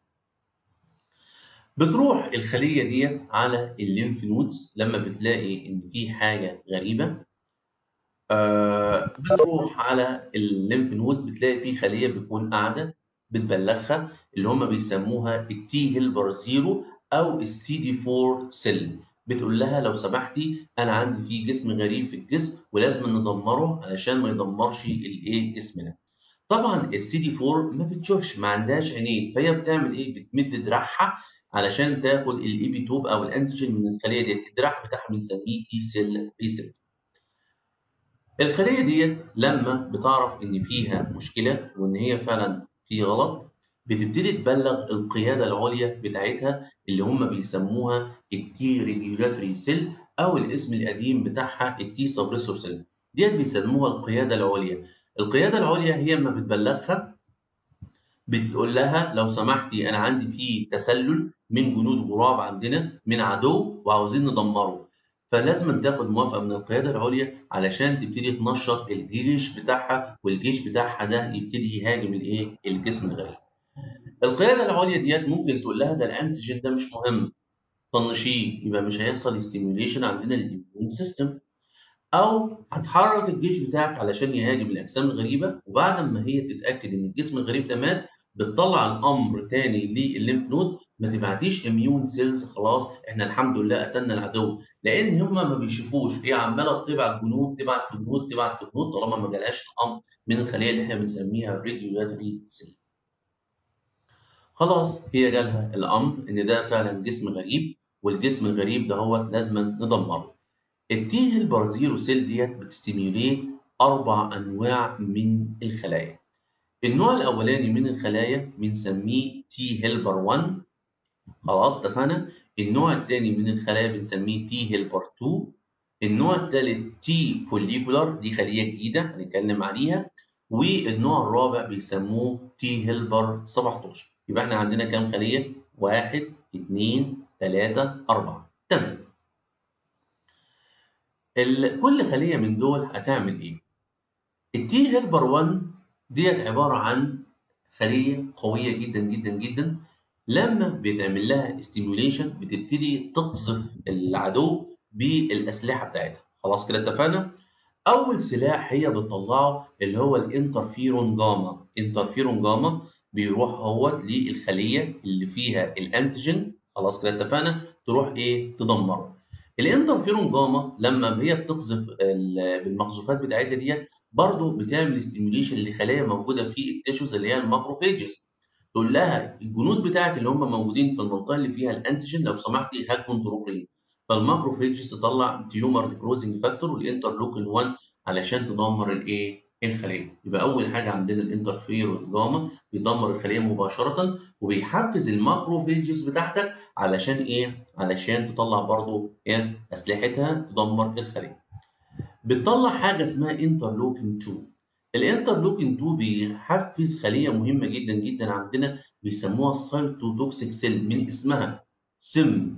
بتروح الخليه ديت على الليمف نودز لما بتلاقي ان في حاجه غريبه آه بتروح على الليمف نود بتلاقي في خليه بتكون قاعده بتبلغها اللي هم بيسموها التي هيلبر زيرو او السي دي 4 سيل بتقول لها لو سمحتي انا عندي في جسم غريب في الجسم ولازم ندمره علشان ما يدمرش الايه جسمنا طبعا السي دي 4 ما بتشوفش ما عندهاش عينين فهي بتعمل ايه بتمد دراعها علشان تاخد الايبي توب او الانتيجين من الخليه ديت الدراع بتاعها بنسميه تي سيل ريسبتور الخليه ديت لما بتعرف ان فيها مشكله وان هي فعلا في غلط بتبتدي تبلغ القياده العليا بتاعتها اللي هم بيسموها التي ريجولاتوري سيل او الاسم القديم بتاعها التي سبريسور سيل ديت بيسموها القياده العليا القياده العليا هي اما بتبلغها بتقول لها لو سمحتي انا عندي في تسلل من جنود غراب عندنا من عدو وعاوزين ندمره فلازم تاخد موافقه من القياده العليا علشان تبتدي تنشط الجيش بتاعها والجيش بتاعها ده يبتدي يهاجم الايه الجسم الغريب القياده العليا ديت ممكن تقول لها ده الانتيجين ده مش مهم طنشيه يبقى مش هيحصل ستيميوليشن عندنا للاميون سيستم او هتحرك الجيش بتاعك علشان يهاجم الاجسام الغريبه وبعد ما هي تتاكد ان الجسم الغريب ده مات بتطلع الامر تاني للليمف نود ما تبعتيش اميون سيلز خلاص احنا الحمد لله قتلنا العدو لان هم ما بيشوفوش هي عماله تبعت جنود تبعت في جنود تبعت في جنود طالما ما جالهاش الامر من الخليه اللي احنا بنسميها ريجولاتوري سيل خلاص هي جالها الامر ان ده فعلا جسم غريب والجسم الغريب ده هو لازم ندمره التي هيلبر زيرو سيل ديت بتستيميوليت اربع انواع من الخلايا النوع الاولاني من الخلايا بنسميه تي هيلبر 1 خلاص اتفقنا النوع الثاني من الخلايا بنسميه تي هيلبر 2 النوع الثالث تي فوليكولار دي خليه جديده هنتكلم عليها والنوع الرابع بيسموه تي هيلبر 17 يبقى احنا عندنا كام خليه؟ واحد اثنين ثلاثة أربعة تمام ال- كل خلية من دول هتعمل إيه؟ التي هيلبر 1 ديت عبارة عن خلية قوية جدا جدا جدا لما بيتعمل لها ستيميوليشن بتبتدي تقصف العدو بالأسلحة بتاعتها خلاص كده اتفقنا؟ أول سلاح هي بتطلعه اللي هو الانترفيرون جاما انترفيرون جاما بيروح هو للخلية اللي فيها الأنتيجين خلاص كده اتفقنا تروح إيه تدمره الانترفيرون جاما لما هي بتقذف ال- بالمقذوفات بتاعتها ديت برضه بتعمل ستيميوليشن لخلايا موجوده في التيشوز اللي هي الماكروفيجز تقول لها الجنود بتاعك اللي هم موجودين في المنطقه اللي فيها الانتيجين لو سمحتي هاجموا انتروفرين فالماكروفيجز تطلع تيومر ديكروزنج فاكتور والانترلوكين 1 علشان تدمر الايه الخليه يبقى اول حاجه عندنا الانترفيرون جاما بيدمر الخليه مباشره وبيحفز الماكروفيجز بتاعتك علشان ايه علشان تطلع برضو ايه اسلحتها تدمر الخليه بتطلع حاجه اسمها انترلوكين 2 الانترلوكين 2 بيحفز خليه مهمه جدا جدا عندنا بيسموها السايتوتوكسيك سيل من اسمها سم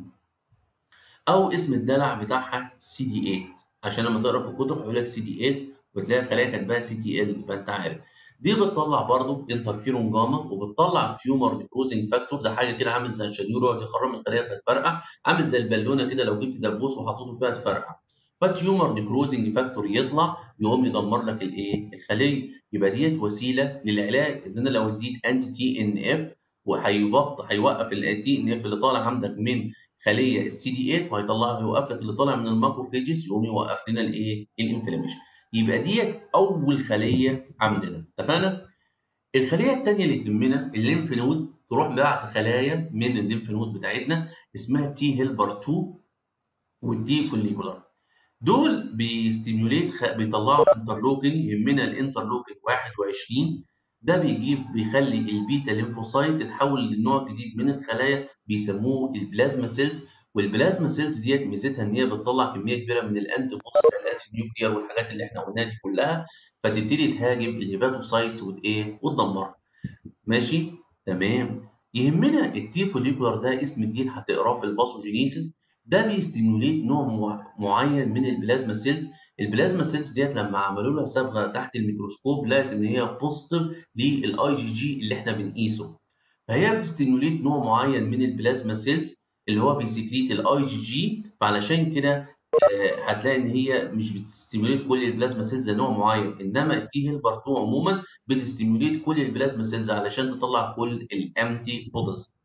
او اسم الدلع بتاعها سي دي 8 عشان لما تقرا في الكتب هيقول لك سي دي 8 وتلاقي خلايا كاتباها سي تي ال يبقى انت عارف دي بتطلع برضه انترفيرون جاما وبتطلع تيومر ديكروزنج فاكتور ده حاجه كده عامل زي الشنيور يقعد يخرم الخليه فتفرقع عامل زي البالونه كده لو جبت دبوس وحطيته فيها تفرقع فالتيومر ديكروزنج فاكتور يطلع يقوم يدمر لك الايه الخليه يبقى ديت وسيله للعلاج ان انا لو اديت انتي تي ان اف وهيبط هيوقف التي ان اف اللي طالع عندك من خليه السي دي 8 وهيطلع يوقف لك اللي طالع من الماكروفيجز يقوم يوقف لنا الايه الانفلاميشن يبقى ديت اول خليه عندنا اتفقنا الخليه الثانيه اللي تهمنا الليمف نود تروح بعت خلايا من الليمف نود بتاعتنا اسمها تي هيلبر 2 والتي فوليكولار دول بيستيموليت خ... بيطلعوا انترلوكين يهمنا الانترلوكين 21 ده بيجيب بيخلي البيتا ليمفوسايت تتحول لنوع جديد من الخلايا بيسموه البلازما سيلز والبلازما سيلز ديت ميزتها ان هي بتطلع كميه كبيره من الانتي بوديز الانتي نيوكليير والحاجات اللي احنا قلناها دي كلها فتبتدي تهاجم الهيباتوسايتس وايه وتدمرها ماشي تمام يهمنا التي فوليكولار ده اسم جديد هتقراه في الباثوجينيسيس ده بيستيموليت نوع مع- معين من البلازما سيلز البلازما سيلز ديت لما عملوا لها صبغه تحت الميكروسكوب لقت ان هي بوزيتيف للاي جي جي اللي احنا بنقيسه فهي بتستيموليت نوع معين من البلازما سيلز اللي هو بيسكريت الاي جي جي فعلشان كده آه، هتلاقي ان هي مش بتستيموليت كل البلازما سيلز لنوع معين انما التي هيلبر 2 عموما بتستيموليت كل البلازما سيلز علشان تطلع كل الانتي بوديز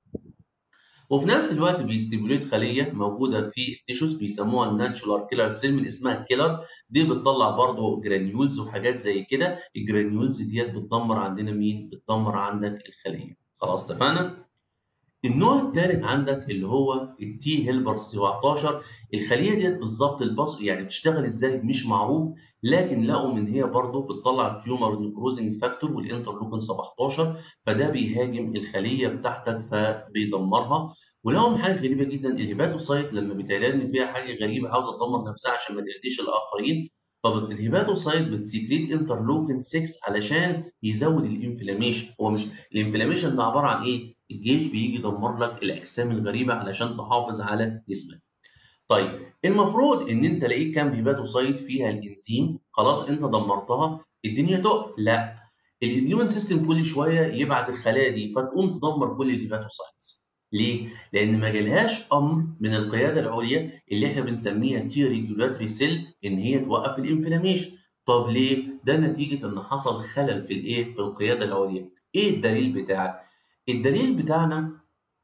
وفي نفس الوقت بيستيموليت خليه موجوده في التيشوز بيسموها الناتشورال كيلر سيل من اسمها كيلر دي بتطلع برضه جرانيولز وحاجات زي كده الجرانيولز ديت بتدمر عندنا مين؟ بتدمر عندك الخليه خلاص اتفقنا؟ النوع الثالث عندك اللي هو التي هيلبر 17 الخليه ديت بالظبط البص يعني بتشتغل ازاي مش معروف لكن لقوا ان هي برضه بتطلع تيومر نيكروزنج فاكتور والانترلوكين 17 فده بيهاجم الخليه بتاعتك فبيدمرها ولهم حاجه غريبه جدا الهيباتوسايت لما بيتهيألها ان فيها حاجه غريبه عاوزه تدمر نفسها عشان ما تأذيش الاخرين فالهيباتوسايت بتسكريت انترلوكين 6 علشان يزود الانفلاميشن هو مش الانفلاميشن ده عباره عن ايه؟ الجيش بيجي يدمر لك الاجسام الغريبه علشان تحافظ على جسمك. طيب المفروض ان انت لقيت كام هيباتوسايت فيها الانزيم خلاص انت دمرتها الدنيا تقف لا الاميون سيستم كل شويه يبعت الخلايا دي فتقوم تدمر كل الهيباتوسايتس ليه؟ لان ما جالهاش امر من القياده العليا اللي احنا بنسميها تي ريجولاتري سيل ان هي توقف الانفلاميشن طب ليه؟ ده نتيجه ان حصل خلل في الايه؟ في القياده العليا ايه الدليل بتاعك؟ الدليل بتاعنا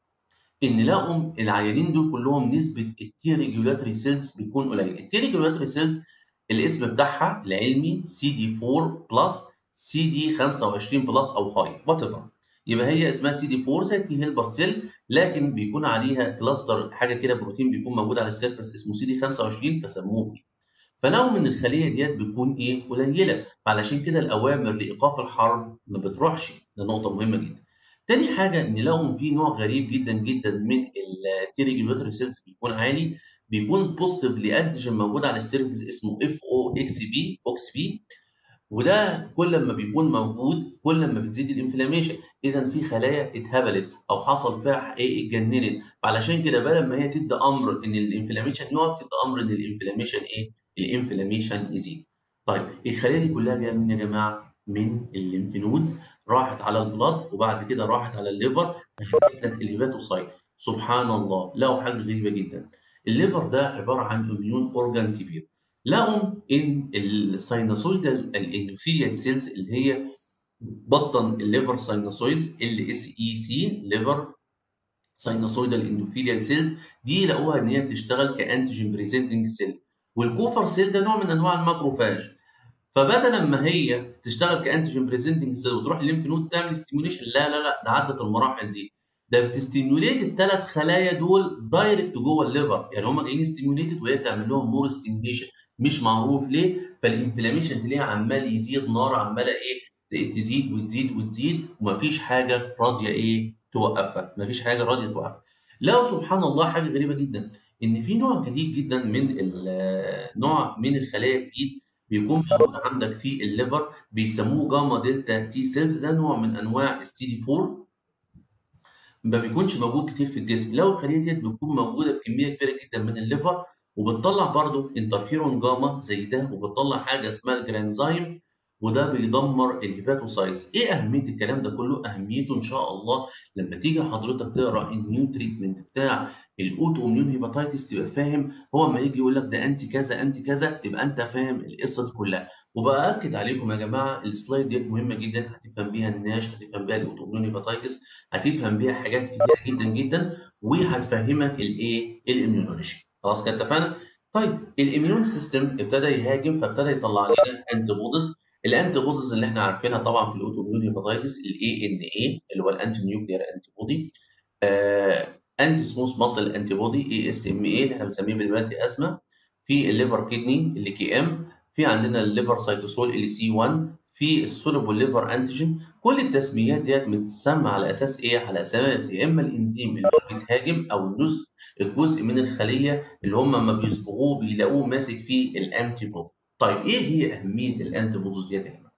ان لقوا العيانين دول كلهم نسبه التي ريجولاتري سيلز بيكون قليل التي ريجولاتري سيلز الاسم بتاعها العلمي سي دي 4 بلس سي دي 25 بلس او هاي وات ايفر يبقى هي اسمها سي دي 4 زي التي هيلبر سيل لكن بيكون عليها كلاستر حاجه كده بروتين بيكون موجود على السيرفس اسمه سي دي 25 فسموه بيه فلو من الخليه ديت بتكون ايه قليله فعلشان كده الاوامر لايقاف الحرب ما بتروحش ده نقطه مهمه جدا تاني حاجه ان لقوا في نوع غريب جدا جدا من التي ريجولاتوري سيلز بيكون عالي بيكون بوزيتيف لانتيجين موجود على السيرفيس اسمه اف او اكس بي فوكس بي وده كل ما بيكون موجود كل ما بتزيد الانفلاميشن اذا في خلايا اتهبلت او حصل فيها ايه اتجننت فعلشان كده بدل ما هي تدي امر ان الانفلاميشن يقف تدي امر ان الانفلاميشن ايه الانفلاميشن يزيد طيب الخلايا دي كلها جايه من يا جماعه من الليمف نودز راحت على البلاد وبعد كده راحت على الليفر فهمت لك الهيباتوسايت سبحان الله لقوا حاجه غريبه جدا الليفر ده عباره عن اميون اورجان كبير لقوا ان الساينوسويدال الاندوثيليال سيلز اللي هي بطن الليفر ساينوسويدز ال اس اي سي ليفر ساينوسويدال اندوثيليال سيلز دي لقوها ان هي بتشتغل كانتيجين بريزنتنج سيل والكوفر سيل ده نوع من انواع الماكروفاج فبدل ما هي تشتغل كانتيجين بريزنتنج سيل وتروح الليمف نود تعمل ستيميوليشن لا لا لا ده عدت المراحل دي ده بتستيموليت الثلاث خلايا دول دايركت جوه الليفر يعني هم جايين ستيموليتد وهي تعمل لهم مور ستيميوليشن مش معروف ليه فالانفلاميشن تلاقيها عمال يزيد نار عماله ايه تزيد وتزيد وتزيد ومفيش حاجه راضيه ايه توقفها مفيش حاجه راضيه توقفها لو سبحان الله حاجه غريبه جدا ان في نوع جديد جدا من نوع من الخلايا الجديد بيكون موجود عندك في الليفر بيسموه جاما دلتا تي سيلز ده نوع من انواع السي دي 4 ما بيكونش موجود كتير في الجسم لو الخليه ديت بتكون موجوده بكميه كبيره جدا من الليفر وبتطلع برضه انترفيرون جاما زي ده وبتطلع حاجه اسمها الجرانزايم وده بيدمر الهيباتوسايتس ايه اهميه الكلام ده كله اهميته ان شاء الله لما تيجي حضرتك تقرا النيو تريتمنت بتاع الاوتو اميون هيباتايتس تبقى فاهم هو لما يجي يقول لك ده انتي كذا انتي كذا تبقى انت فاهم القصه دي كلها وباكد عليكم يا جماعه السلايد ديت مهمه جدا هتفهم بيها الناش هتفهم بيها الاوتو اميون هيباتايتس هتفهم بيها حاجات كتيره جدا جدا وهتفهمك الايه الاميونولوجي خلاص كده اتفقنا طيب الاميون سيستم ابتدى يهاجم فابتدى يطلع لنا انتي بوديز الانتي بوديز اللي احنا عارفينها طبعا في الاوتو اميون هيباتايتس الاي ان اي اللي هو الانتي نيوكليير انتي بودي انتي سموث ماسل انتي بودي اي اس ام اي اللي احنا بنسميه دلوقتي ازمه في الليفر كيدني اللي كي ام في عندنا الليفر سيتوسول اللي سي 1 في السولوبول ليفر انتيجين كل التسميات ديت متسمى على اساس ايه؟ على اساس يا اما الانزيم اللي هو بيتهاجم او الجزء الجزء من الخليه اللي هم لما بيصبغوه بيلاقوه ماسك فيه الانتي بودي. طيب ايه هي اهميه الانتي بوديز ديت يا جماعه؟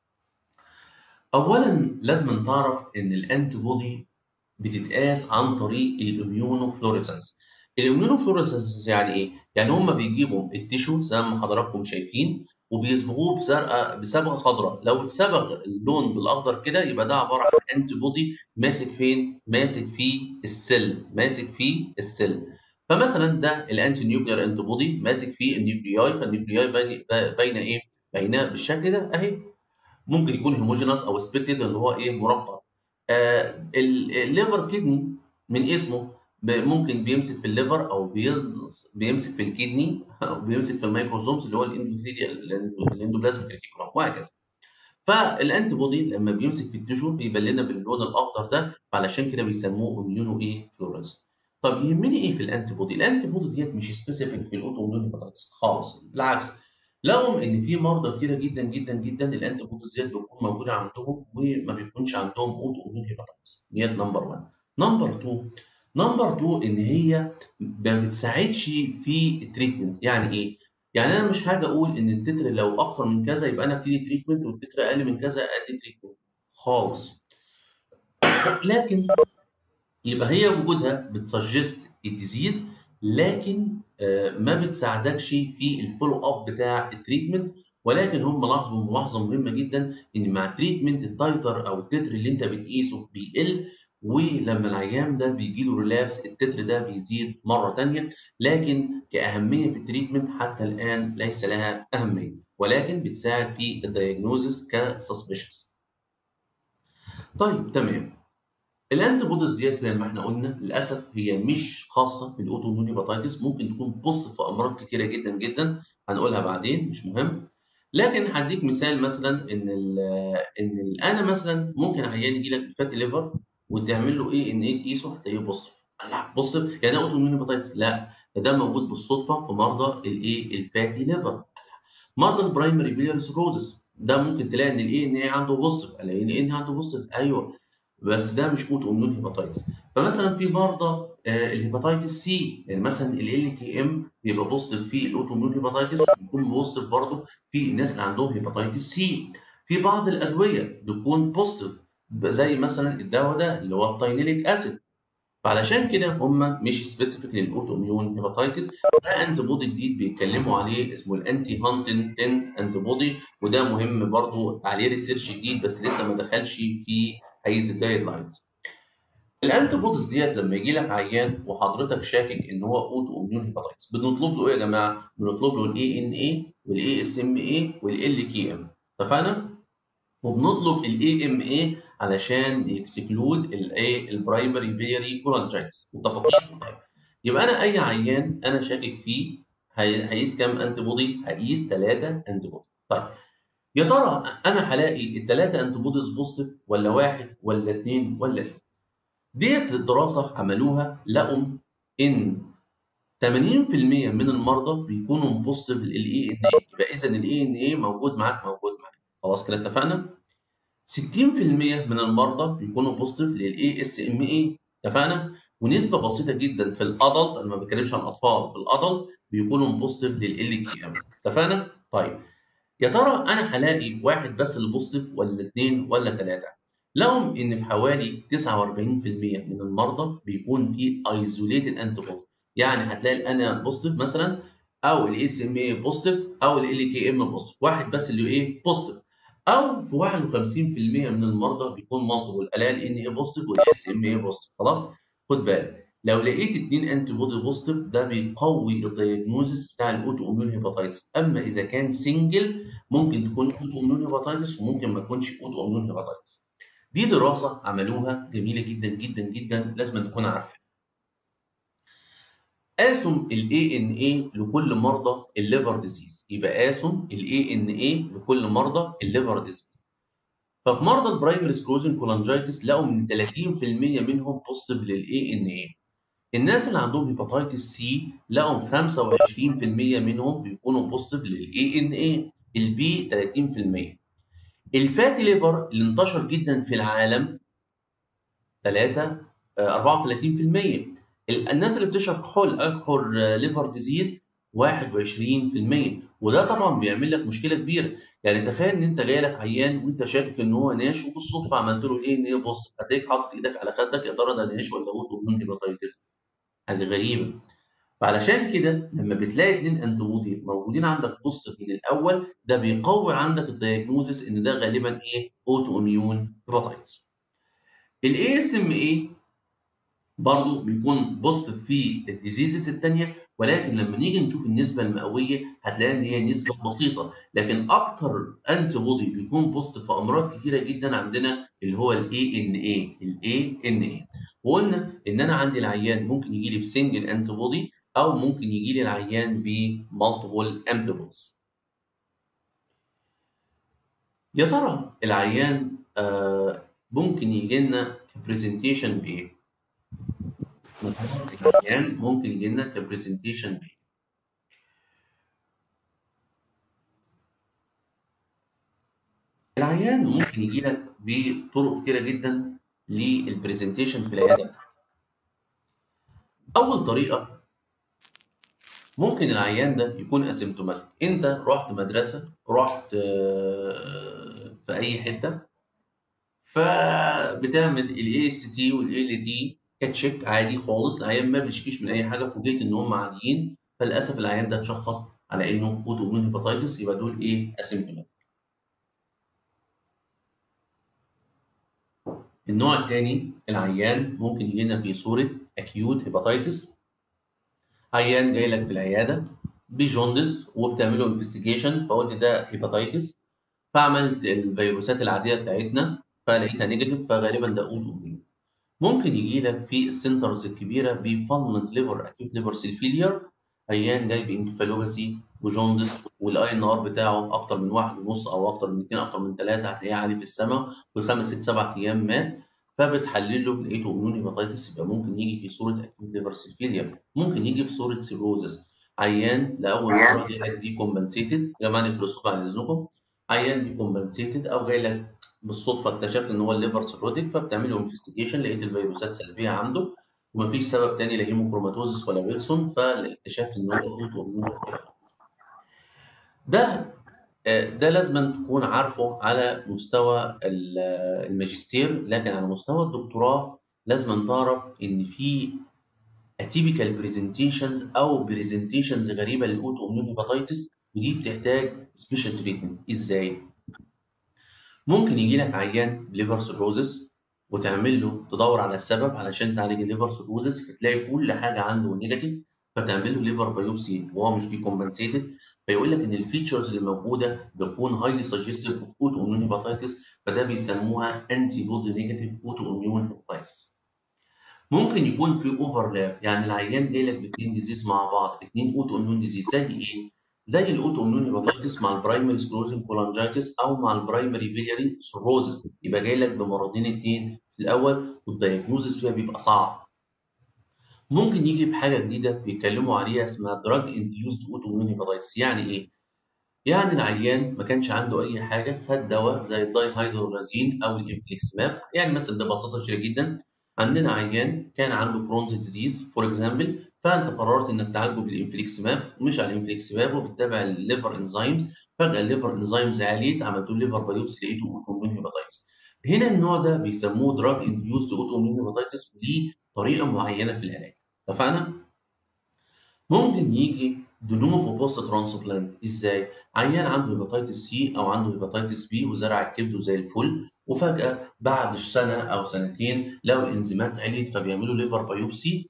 اولا لازم تعرف ان الانتي بودي بتتقاس عن طريق الاميونو فلوريسنس. الاميونو فلوريسنس يعني ايه؟ يعني هم بيجيبوا التيشو زي ما حضراتكم شايفين وبيصبغوه بزرقاء بصبغه خضراء، لو اتصبغ اللون بالاخضر كده يبقى ده عباره عن انتي بودي ماسك فين؟ ماسك في السيل، ماسك في السيل. فمثلا ده الانتي نيوكليير انتي بودي ماسك في النيوكلياي فالنيوكلياي باينه ايه؟ باينه بالشكل ده اهي. ممكن يكون هيموجينس او سبيكتد اللي هو ايه؟ مربع. آه الليفر كيدني من اسمه ممكن بيمسك في الليفر او بيمسك في الكدني او بيمسك في الميكروزومز اللي هو الاندوثيليال الاندوبلازميك ريتيكولوم وهكذا. فالانتي بودي لما بيمسك في التيشو بيبان لنا باللون الاخضر ده فعلشان كده بيسموه اميونو ايه فلورنس. طب يهمني ايه في الانتي بودي؟ الانتي بودي ديت مش سبيسيفيك في الاوتو اميون هيباتايتس خالص بالعكس لقوا ان في مرضى كتيره جدا جدا جدا الانتي بوديز ديت بتكون موجوده عندهم وما بيكونش عندهم اوتو اميون هيباتايتس ديت نمبر 1. نمبر 2 نمبر 2 ان هي ما بتساعدش في التريتمنت يعني ايه؟ يعني انا مش حاجه اقول ان التتر لو اكتر من كذا يبقى انا ابتدي تريتمنت والتتر اقل من كذا ادي تريتمنت خالص لكن يبقى هي وجودها بتسجست الديزيز لكن ما بتساعدكش في الفولو اب بتاع التريتمنت ولكن هم لاحظوا ملاحظه مهمه جدا ان مع التريتمنت التايتر او التتر اللي انت بتقيسه بيقل ولما العيان ده بيجي له ريلابس التتر ده بيزيد مره ثانيه لكن كاهميه في التريتمنت حتى الان ليس لها اهميه ولكن بتساعد في الدايجنوزس كسسبشنز. طيب تمام الانتي بوديز ديت زي ما احنا قلنا للاسف هي مش خاصه بالاوتو اميون هيباتايتس ممكن تكون بوست في امراض كتيره جدا جدا هنقولها بعدين مش مهم لكن هديك مثال مثلا ان ال ان ال انا مثلا ممكن عيان يجي لك فاتي ليفر وتعمل له ايه ان ايه تقيسه هتلاقيه بوزيتيف لا بوزيتيف يعني اوتو اميون هيباتايتس لا ده موجود بالصدفه في مرضى الايه الفاتي ليفر مرضى البرايمري بيلير سيروزس ده ممكن تلاقي ان الايه ان ايه عنده بوزيتيف الاقي ان ايه عنده بوزيتيف ايوه بس ده مش اوتو اميون هيباتايتس فمثلا في مرضى آه الهيباتيتس سي يعني مثلا ال ال كي ام بيبقى بوزيتيف في الاوتوميون هيباتيتس بيكون بوزيتيف برضه في الناس اللي عندهم هيباتيتس سي في بعض الادويه بتكون بوزيتيف زي مثلا الدواء ده اللي هو التاينيليك اسيد فعلشان كده هم مش سبيسيفيك للاوتو اميون هيباتيتس ده انتي بودي جديد بيتكلموا عليه اسمه الانتي هانتن 10 انتي بودي وده مهم برضو عليه ريسيرش جديد بس لسه ما دخلش في حيز الجايد لاينز الانتي بوديز ديت لما يجي لك عيان وحضرتك شاكك ان هو اوتو اميون هيباتيتس بنطلب له ايه يا جماعه؟ بنطلب له الاي ان اي والاي اس ام اي والال كي ام اتفقنا؟ وبنطلب الاي ام اي علشان يكسكلود الايه البرايمري بيري كولانجايتس متفقين طيب يبقى انا اي عيان انا شاكك فيه هيقيس كام انتي بودي هقيس 3 انتي بودي طيب يا ترى انا هلاقي الثلاثه انتي بوديز بوزيتيف ولا واحد ولا اثنين ولا ايه ديت الدراسه عملوها لقوا ان 80% من المرضى بيكونوا بوزيتيف للاي ان اي يبقى اذا الاي ان اي موجود معاك موجود معاك خلاص كده اتفقنا 60% من المرضى بيكونوا بوزيتيف للاي اس ام اي اتفقنا ونسبه بسيطه جدا في الادلت انا ما بتكلمش عن الاطفال في الادلت بيكونوا بوزيتيف لل كي ام اتفقنا طيب يا ترى انا هلاقي واحد بس اللي بوزيتيف ولا اثنين ولا ثلاثه لقوا ان في حوالي 49% من المرضى بيكون في ايزوليتد انتي يعني هتلاقي انا بوزيتيف مثلا او الاس ام اي بوزيتيف او ال كي ام بوزيتيف واحد بس اللي ايه بوزيتيف او في 51% من المرضى بيكون مالتيبل الاقي الان اي بوزيتيف والاس ام اي بوزيتيف خلاص خد بالك لو لقيت اثنين انتي بودي بوزيتيف ده بيقوي الدايجنوزس بتاع الاوتو اميون هيباتيتس اما اذا كان سنجل ممكن تكون اوتو اميون هيباتيتس وممكن ما تكونش اوتو اميون هيباتيتس دي دراسه عملوها جميله جدا جدا جدا لازم نكون عارفين قاسوا الاي ان اي لكل مرضى الليفر ديزيز يبقى قاسوا الاي ان اي لكل مرضى الليفر ديزيز ففي مرضى البرايمري سكروزن كولانجايتس لقوا من 30% منهم بوزيتيف للاي ان اي الناس اللي عندهم هيباتيتس سي لقوا 25% منهم بيكونوا بوزيتيف للاي ان اي البي 30% الفاتي ليفر اللي انتشر جدا في العالم 3 34% الناس اللي بتشرب كحول الكحول ليفر ديزيز 21% وده طبعا بيعمل لك مشكله كبيره يعني تخيل ان انت جاي لك عيان وانت شاكك ان هو ناش وبالصدفه عملت له ايه ان هي بص هتلاقيك حاطط ايدك على خدك يا ترى ده ناش ولا هو من هيباتيتس حاجه غريبه فعلشان كده لما بتلاقي اتنين انتي بودي موجودين عندك بوزيتيف من الاول ده بيقوي عندك الدايجنوزس ان ده غالبا ايه اوتو اميون هيباتيتس الاي اس ام اي برضه بيكون بوزيتيف في الديزيزز الثانيه ولكن لما نيجي نشوف النسبه المئويه هتلاقي ان هي نسبه بسيطه لكن اكتر انتي بودي بيكون بوزيتيف في امراض كثيره جدا عندنا اللي هو الاي ان اي الاي ان اي وقلنا ان انا عندي العيان ممكن يجي لي بسنجل انتي بودي او ممكن يجي لي العيان بمالتيبل انتي بوديز يا ترى العيان آه ممكن يجي لنا كبرزنتيشن بايه؟ العيان ممكن يجي لنا كبرزنتيشن بايه؟ العيان ممكن يجي لك بطرق كتيره جدا للبرزنتيشن في العياده بتاعتك. اول طريقه ممكن العيان ده يكون اسيمتوماتيك انت رحت مدرسه رحت في اي حته فبتعمل الاي اس تي والاي تي كتشيك عادي خالص العيان ما بيشكيش من اي حاجه فوجئت ان هم عاليين فللاسف العيان ده اتشخص على انه اوتو اميون هيباتيتس يبقى دول ايه اسيمتوماتيك النوع الثاني العيان ممكن يجي لنا في صوره اكيوت هيباتيتس عيان جاي لك في العياده بجوندس وبتعمل له انفستيجيشن فقلت ده هيباتيتس فعملت الفيروسات العاديه بتاعتنا فلقيتها نيجاتيف فغالبا ده اوتو اميون ممكن يجي لك في السنترز الكبيره بفالمنت ليفر اكيوت ليفر سيل فيلير عيان جاي بانكفالوباسي وجوندس والاي ان ار بتاعه اكتر من واحد ونص او اكتر من اثنين اكتر من ثلاثه هتلاقيه عالي في السماء وخمس ست سبع ايام مات فبتحلل له لقيته اميون هيباتيتس يبقى ممكن يجي في صوره اكيوت ليفر سيل فيلير ممكن يجي في صوره سيروزس عيان لاول مره جاي لك دي كومبنسيتد يا جماعه نفرسوا على اذنكم عيان دي كومبنسيتد او جاي لك بالصدفه اكتشفت ان هو الليفر سيروتيك فبتعمل له انفستيجيشن لقيت الفيروسات سلبيه عنده ومفيش سبب تاني لا هيموكروماتوزس ولا ويلسون فاكتشفت ان هو اوتو اميون ده آه، ده لازم تكون عارفه على مستوى ال- الماجستير لكن على مستوى الدكتوراه لازم تعرف ان في اتيبيكال برزنتيشنز او برزنتيشنز غريبه للاوتو اميون هيباتيتس ودي بتحتاج سبيشال تريتمنت ازاي؟ ممكن يجي لك عيان بليفر سيروزس وتعمل له تدور على السبب علشان تعالج الليفر سيروزس فتلاقي كل حاجه عنده نيجاتيف فتعمل له ليفر بايوبسي وهو مش ديكومبنسيتد فيقول لك ان الفيتشرز اللي موجوده بتكون هايلي سجستيف اوف اوتو اميون هيباتيتس فده بيسموها انتي بودي نيجاتيف اوتو اميون هيباتيتس ممكن يكون في اوفرلاب يعني العيان جاي لك باثنين ديزيز مع بعض اثنين اوتو اميون ديزيز زي ايه؟ زي الاوتو اميون هيباتيتس مع البرايمري سكلوزن كولانجايتس او مع البرايمري بيلياري سيروزس يبقى جاي لك بمرضين اثنين في الاول والدايجنوزس فيها بيبقى صعب ممكن يجي بحاجه جديده بيتكلموا عليها اسمها دراج انديوزد اوتو اميون هيباتيتس يعني ايه؟ يعني العيان ما كانش عنده اي حاجه خد دواء زي الداي هيدرولازين او الانفليكسماب يعني مثلا ببساطه شديده جدا عندنا عيان كان عنده كرونز ديزيز فور اكزامبل فانت قررت انك تعالجه بالانفليكسماب مش على الانفليكسماب وبتتابع الليفر انزيمز فجاه الليفر انزيمز عاليت عملت له ليفر بايوبسي لقيته اوتو اميون هيباتيتس هنا النوع ده بيسموه دراج انديوزد اوتو اميون هيباتيتس وليه طريقه معينه في العلاج اتفقنا؟ ممكن يجي دونوفو بوست ترانسبلانت ازاي؟ عيان عنده هيباتيتس سي او عنده هيباتيتس بي وزرع الكبد زي الفل وفجاه بعد سنه او سنتين لو الانزيمات عليت فبيعملوا ليفر بايوبسي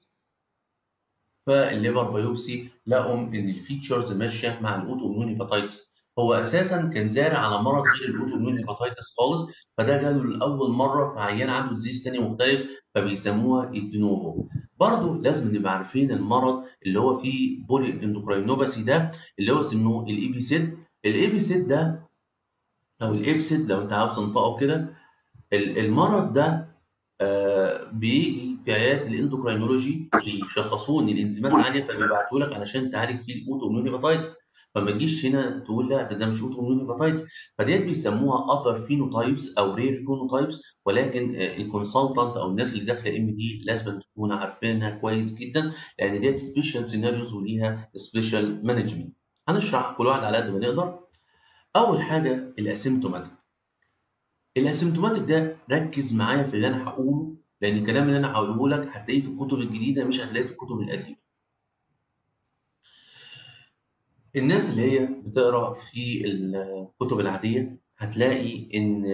فالليفر بايوبسي لقوا ان الفيتشرز ماشيه مع الاوتو اميون هيباتيتس هو اساسا كان زارع على مرض غير الاوتو اميون هيباتيتس خالص فده جاله لاول مره في عيان عنده ديزيز تاني مختلف فبيسموها الدينوفو برضه لازم نبقى عارفين المرض اللي هو فيه بولي اندوكراينوباثي ده اللي هو اسمه الاي بي سيد الاي بي سيد ده او الابسيد لو انت عاوز تنطقه كده ال- المرض ده آه بيجي في عيادة الاندوكراينولوجي بيشخصوه ان الانزيمات عاليه فبيبعتوا لك علشان تعالج فيه الاوتو اميون هيباتايتس فما تجيش هنا تقول لا ده, ده مش اوتو اميون هيباتايتس فديت بيسموها اذر فينوتايبس او رير فينوتايبس ولكن الكونسلتنت او الناس اللي داخله ام دي لازم تكون عارفينها كويس جدا لان ديت سبيشال سيناريوز وليها سبيشال مانجمنت هنشرح كل واحد على قد ما نقدر اول حاجه الاسيمتوماتيك الاسيمتوماتيك ده ركز معايا في اللي انا هقوله لان الكلام اللي انا هقوله لك هتلاقيه في الكتب الجديده مش هتلاقيه في الكتب القديمه الناس اللي هي بتقرا في الكتب العاديه هتلاقي ان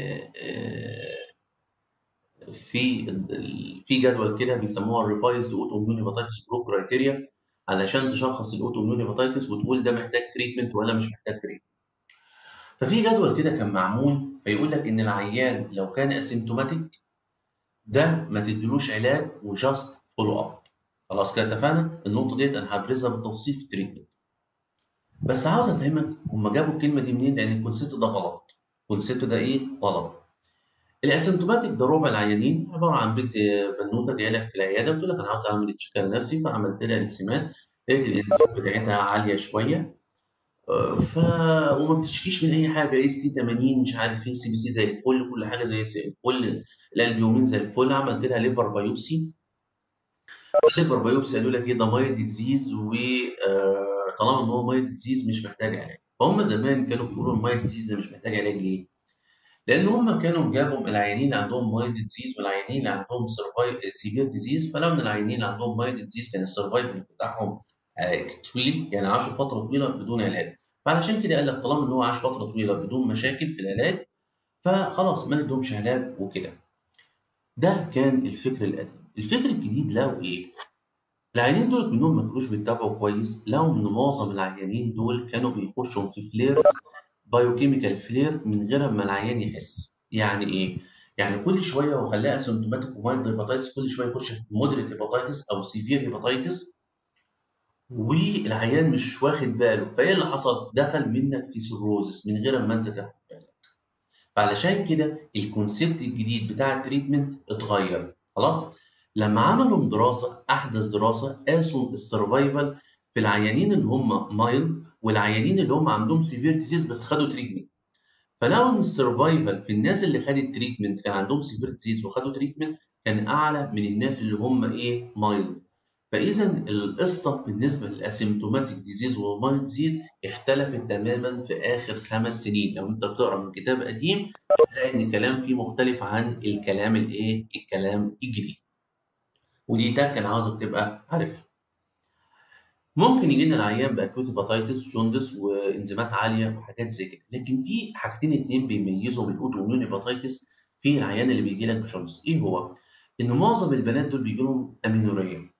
في في جدول كده بيسموها الريفايزد اوتو اميون هيباتيتس جروب كرايتيريا علشان تشخص الاوتو اميون هيباتيتس وتقول ده محتاج تريتمنت ولا مش محتاج تريتمنت ففي جدول كده كان معمول فيقول لك ان العيان لو كان اسيمتوماتيك ده ما تديلوش علاج وجاست فولو اب خلاص كده اتفقنا النقطه ديت انا هبرزها بالتفصيل في التريتمنت بس عاوز افهمك هم جابوا الكلمه دي منين لان الكونسيبت ده غلط الكونسيبت ده ايه غلط الاسيمتوماتيك ده ربع العيانين عباره عن بنت بنوته جايه لك في العياده بتقول لك انا عاوز اعمل تشيك لنفسي فعملت لها انسيمات لقيت الانسيمات بتاعتها عاليه شويه ف وما بتشكيش من اي حاجه اس تي 80 مش عارف ايه سي بي سي زي الفل كل حاجه زي الفل الالبيومين زي الفل عملت لها ليفر بايوبسي الليفر بايوبسي قالوا لك ايه ده مايلد ديزيز وطالما ان هو مايلد ديزيز مش محتاج علاج فهم زمان كانوا بيقولوا المايلد ديزيز ده مش محتاج علاج ليه؟ لان هم كانوا جابوا العيانين اللي عندهم مايلد ديزيز والعيانين اللي عندهم سيفير ديزيز فلو ان العيانين اللي عندهم مايلد ديزيز كان السرفايفل بتاعهم طويل يعني عاشوا فتره طويله بدون علاج فعلشان كده قال لك طالما ان هو عاش فتره طويله بدون مشاكل في العلاج فخلاص ما ندهمش علاج وكده ده كان الفكر القديم الفكر الجديد لقوا ايه العيانين دول منهم ما كانوش بيتابعوا كويس لقوا ان معظم العيانين دول كانوا بيخشوا في فليرز بايوكيميكال فلير من غير ما العيان يحس يعني ايه يعني كل شويه هو خلاه اسيمتوماتيك ومايلد هيباتيتس كل شويه يخش في مودريت هيباتيتس او سيفير هيباتيتس والعيان مش واخد باله فايه اللي حصل دخل منك في سيروزس من غير ما انت تاخد بالك فعلشان كده الكونسيبت الجديد بتاع التريتمنت اتغير خلاص لما عملوا دراسه احدث دراسه قاسوا السرفايفل في العيانين اللي هم مايلد والعيانين اللي هم عندهم سيفير ديزيز بس خدوا تريتمنت فلقوا ان السرفايفل في الناس اللي خدت تريتمنت كان عندهم سيفير ديزيز وخدوا تريتمنت كان اعلى من الناس اللي هم ايه مايلد فاذا القصه بالنسبه للاسيمتوماتيك ديزيز والمايلد ديزيز اختلفت تماما في اخر خمس سنين لو انت بتقرا من كتاب قديم هتلاقي ان الكلام فيه مختلف عن الكلام الايه الكلام الجديد ودي ده كان عاوزك تبقى عارفها ممكن يجي لنا العيان باكوت هيباتيتس جوندس وانزيمات عاليه وحاجات زي كده لكن في حاجتين اتنين بيميزوا الاوتو اميون هيباتيتس في العيان اللي بيجي لك بجوندس ايه هو؟ ان معظم البنات دول بيجي لهم امينوريه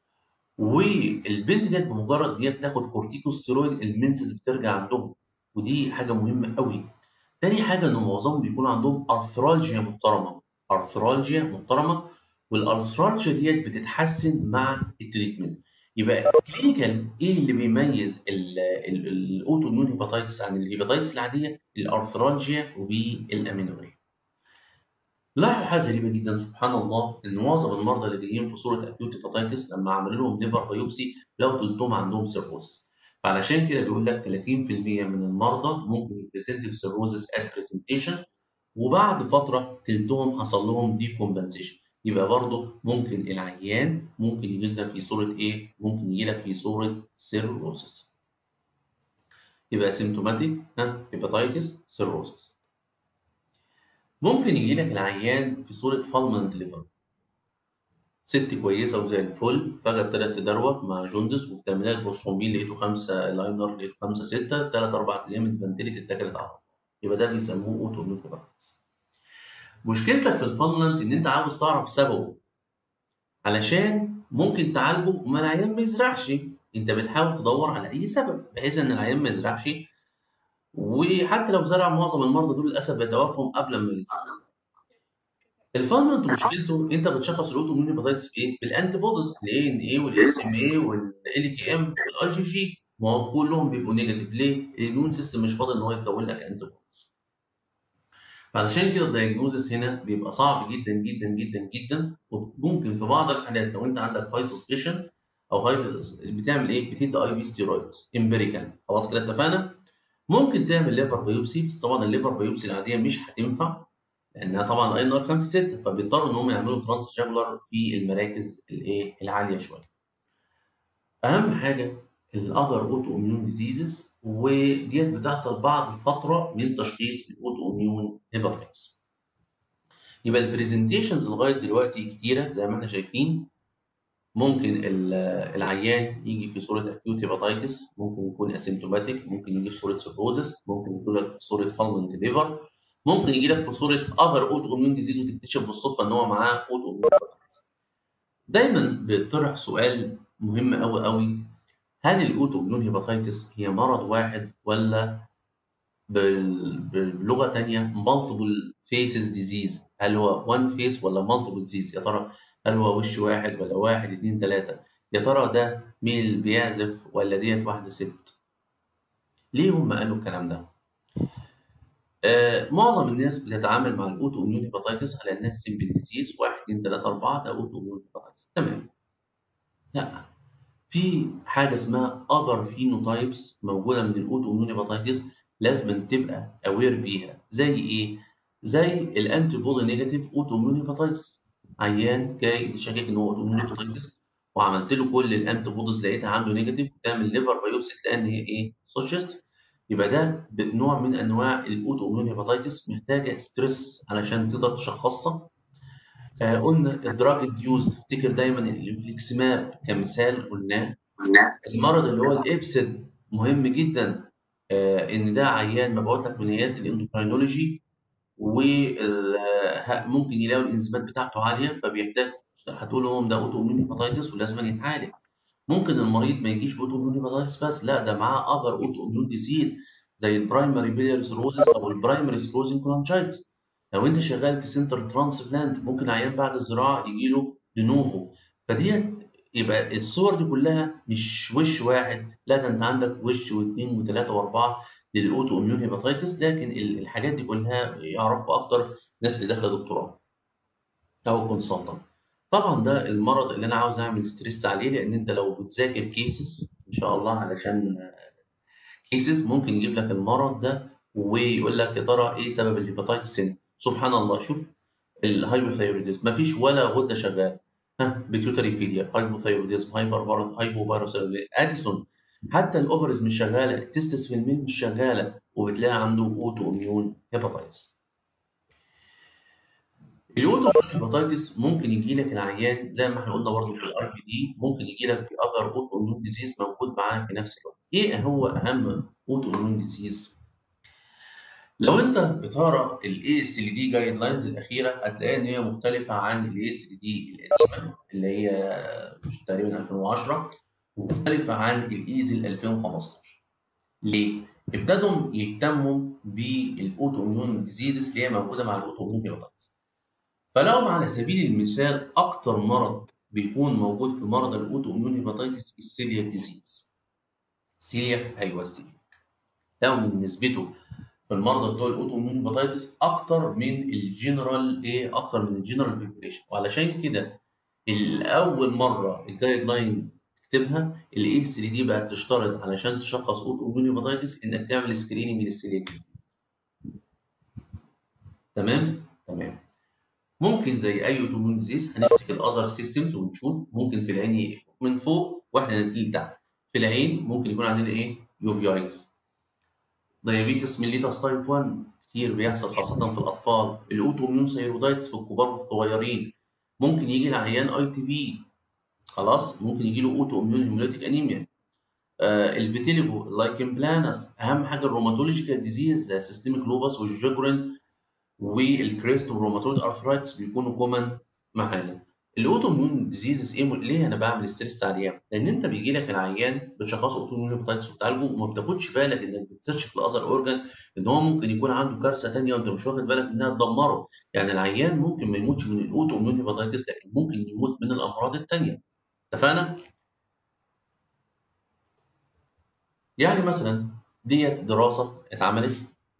والبنت ديت بمجرد ديت تاخد كورتيكوستيرويد المنسز بترجع عندهم ودي حاجه مهمه قوي تاني حاجه ان معظمهم بيكون عندهم ارثرالجيا محترمه ارثرالجيا محترمه والارثرالجيا ديت بتتحسن مع التريتمنت يبقى كلينيكال ايه اللي بيميز الاوتو اميون هيباتيتس عن الهيباتيتس العاديه الارثرالجيا والامينوريا لاحظوا حاجه غريبه جدا سبحان الله ان معظم المرضى اللي جايين في صوره اكيوت هيباتيتس لما عملوا لهم ليفر بايوبسي لقوا تلتهم عندهم سيروزس فعلشان كده بيقول لك 30% من المرضى ممكن يبريزنت بسيروزس ات برزنتيشن وبعد فتره تلتهم حصل لهم دي كومبنسيشن يبقى برضه ممكن العيان ممكن يجي لنا في صوره ايه؟ ممكن يجي لك في صوره سيروزس يبقى سيمتوماتيك ها هيباتيتس سيروزس ممكن يجي لك العيان في صورة فالمنت ليفر ست كويسة وزي الفل فجأة ابتدت تدروخ مع جوندس وبتعمل لك بوسترومبين لقيته خمسة لاينر لقيته خمسة ستة تلات أربع أيام اتفنتلت اتكلت على يبقى ده بيسموه أوتو إميون هيباتيتس مشكلتك في الفالمنت إن أنت عاوز تعرف سببه علشان ممكن تعالجه وما العيان ما يزرعش أنت بتحاول تدور على أي سبب بحيث إن العيان ما يزرعش وحتى لو زرع معظم المرضى دول للاسف بيتوفوا قبل ما يزرع. الفالمنت مشكلته انت بتشخص الاوتو اميون هيباتيتس بايه؟ بالانتي بوديز الاي ان اي والاس ام اي والال تي ام والاي جي جي ما هو كلهم بيبقوا نيجاتيف ليه؟ الاميون سيستم مش فاضي ان هو يكون لك انتي بوديز. فعلشان كده الدايجنوزس هنا بيبقى صعب جدا جدا جدا جدا وممكن في بعض الحالات لو انت عندك هاي سسبشن او هاي بتعمل ايه؟ بتدي اي في ستيرويدز امبيريكال خلاص كده اتفقنا؟ ممكن تعمل ليفر بايوبسي بس طبعا الليفر بايوبسي العاديه مش هتنفع لانها طبعا اي نار 5 6 فبيضطروا ان هم يعملوا ترانس جابلر في المراكز الايه العاليه شويه. اهم حاجه الاذر اوتو اميون ديزيزز وديت بتحصل بعد فتره من تشخيص الاوتو اميون هيباتيتس. يبقى البرزنتيشنز لغايه دلوقتي كتيره زي ما احنا شايفين ممكن العيان يجي في صوره اكيوت هيباتيتس ممكن يكون اسيمتوماتيك ممكن يجي في صوره سيروزس ممكن يكون لك في صوره فالمنت ليفر ممكن يجي لك في صوره اذر اوتو اميون ديزيز وتكتشف بالصدفه ان هو معاه اوتو اميون هيباتيتس دايما بيطرح سؤال مهم قوي قوي هل الاوتو اميون هيباتيتس هي مرض واحد ولا بلغه ثانيه مالتيبل فيسز ديزيز هل هو وان فيس ولا مالتيبل ديزيز يا ترى هل هو وش واحد ولا واحد اتنين تلاتة يا ترى ده ميل بيعزف ولا ديت واحدة ست ليه هم قالوا الكلام ده آه معظم الناس بتتعامل مع الاوتو اميون هيباتيتس على انها سيمبل ديزيز واحد اتنين تلاتة اربعة ده اوتو اميون هيباتيتس تمام لا في حاجة اسمها other phenotypes موجودة من الاوتو اميون هيباتيتس لازم تبقى اوير بيها زي ايه؟ زي الانتي بودي نيجاتيف اوتو اميون هيباتيتس عيان جاي شاكك ان هو اوتوميون هيباتيتس وعملت له كل الانتي بوديز لقيتها عنده نيجاتيف وتعمل ليفر بايوبسي تلاقي ان هي ايه؟ سوجست يبقى ده نوع من انواع الاوتوميون هيباتيتس محتاجه ستريس علشان تقدر تشخصها. آه قلنا الدراج انديوز تفتكر دايما الانفليكسماب كمثال قلناه. المرض اللي هو الابسد مهم جدا آه ان ده عيان مبعوث لك من عياده الاندوكراينولوجي وممكن يلاقوا الانزيمات بتاعته عاليه فبيحتاج هتقول لهم ده اوتو اميون هيباتيتس ولازم يتعالج ممكن المريض ما يجيش باوتو اميون هيباتيتس بس لا ده معاه اذر اوتو اميون ديزيز زي البرايمري بيلياري سيروزس او البرايمري سكروزين كولانجايتس لو انت شغال في سنتر ترانسبلانت ممكن عيان بعد الزراعه يجي له دينوفو فديت يبقى الصور دي كلها مش وش واحد لا ده انت عندك وش واثنين وثلاثه واربعه للاوتو اميون هيباتيتس لكن الحاجات دي كلها يعرفها اكتر الناس اللي داخله دكتوراه او كونسلتنت طبعا ده المرض اللي انا عاوز اعمل ستريس عليه لان انت لو بتذاكر كيسز ان شاء الله علشان كيسز ممكن يجيب لك المرض ده ويقول لك يا ترى ايه سبب الهيباتيتس سن سبحان الله شوف الهايبوثايروديزم مفيش ولا غده شغاله ها بيتيوتري فيلير هايبوثايروديزم هايبر هايبوباروثايروديزم اديسون حتى الاوفرز مش شغاله التستس في الميل مش شغاله وبتلاقي عنده اوتو اميون هيباتايتس الاوتو هيباتايتس ممكن يجي لك العيان زي ما احنا قلنا برضه في الاي بي دي ممكن يجي لك باذر اوتو اميون ديزيز موجود معاه في نفس الوقت ايه هو اهم اوتو اميون ديزيز لو انت بتقرا الاي اس ال دي جايد لاينز الاخيره هتلاقي ان هي مختلفه عن الاي اس ال دي القديمه اللي هي تقريبا 2010 ومختلفه عن الايزل 2015 ليه؟ ابتدوا يهتموا بالاوتو اميون ديزيزز اللي هي موجوده مع الاوتو اميون هيباتايتس فلو على سبيل المثال اكتر مرض بيكون موجود في مرض الاوتو اميون هيباتايتس السيليا ديزيز سيليا ايوه السيليا ده من نسبته في المرضى بتوع الاوتو اميون هيباتايتس اكتر من الجنرال ايه اكتر من الجنرال بيبوليشن وعلشان كده الاول مره الجايد لاين تكتبها الاي اس دي بقت تشترط علشان تشخص اوتو اميون هيباتايتس انك تعمل سكريننج للسيليا ديزيز تمام تمام ممكن زي اي اوتو اميون ديزيز هنمسك الاذر سيستمز ونشوف ممكن في العين من فوق واحنا نازلين تحت في العين ممكن يكون عندنا ايه يوفيايز دايابيتس ميليتاس تايب 1 كتير بيحصل خاصة في الأطفال، الأوتو إميون ثيرودايتس في الكبار والصغيرين، ممكن يجي لعيان أي تي بي خلاص ممكن يجي له أوتو إميون هيموليتيك أنيميا. آه الفيتيليجو اللايكن بلانس أهم حاجة الروماتولوجيكال ديزيز زي السيستميك لوبس والجوجرين والكريست والروماتويد أرثرايتس بيكونوا كومن معانا. الاوتو اميون ديزيزز ايه ليه انا بعمل ستريس عليها؟ لان انت بيجي لك العيان بتشخصه اوتو اميون هيباتايتس وبتعالجه وما بتاخدش بالك انك بتسيرش في الاذر اورجان ان هو ممكن يكون عنده كارثه ثانيه وانت مش واخد بالك انها تدمره، يعني العيان ممكن ما يموتش من الاوتو اميون هيباتايتس لكن ممكن يموت من الامراض الثانيه. اتفقنا؟ يعني مثلا ديت دراسه اتعملت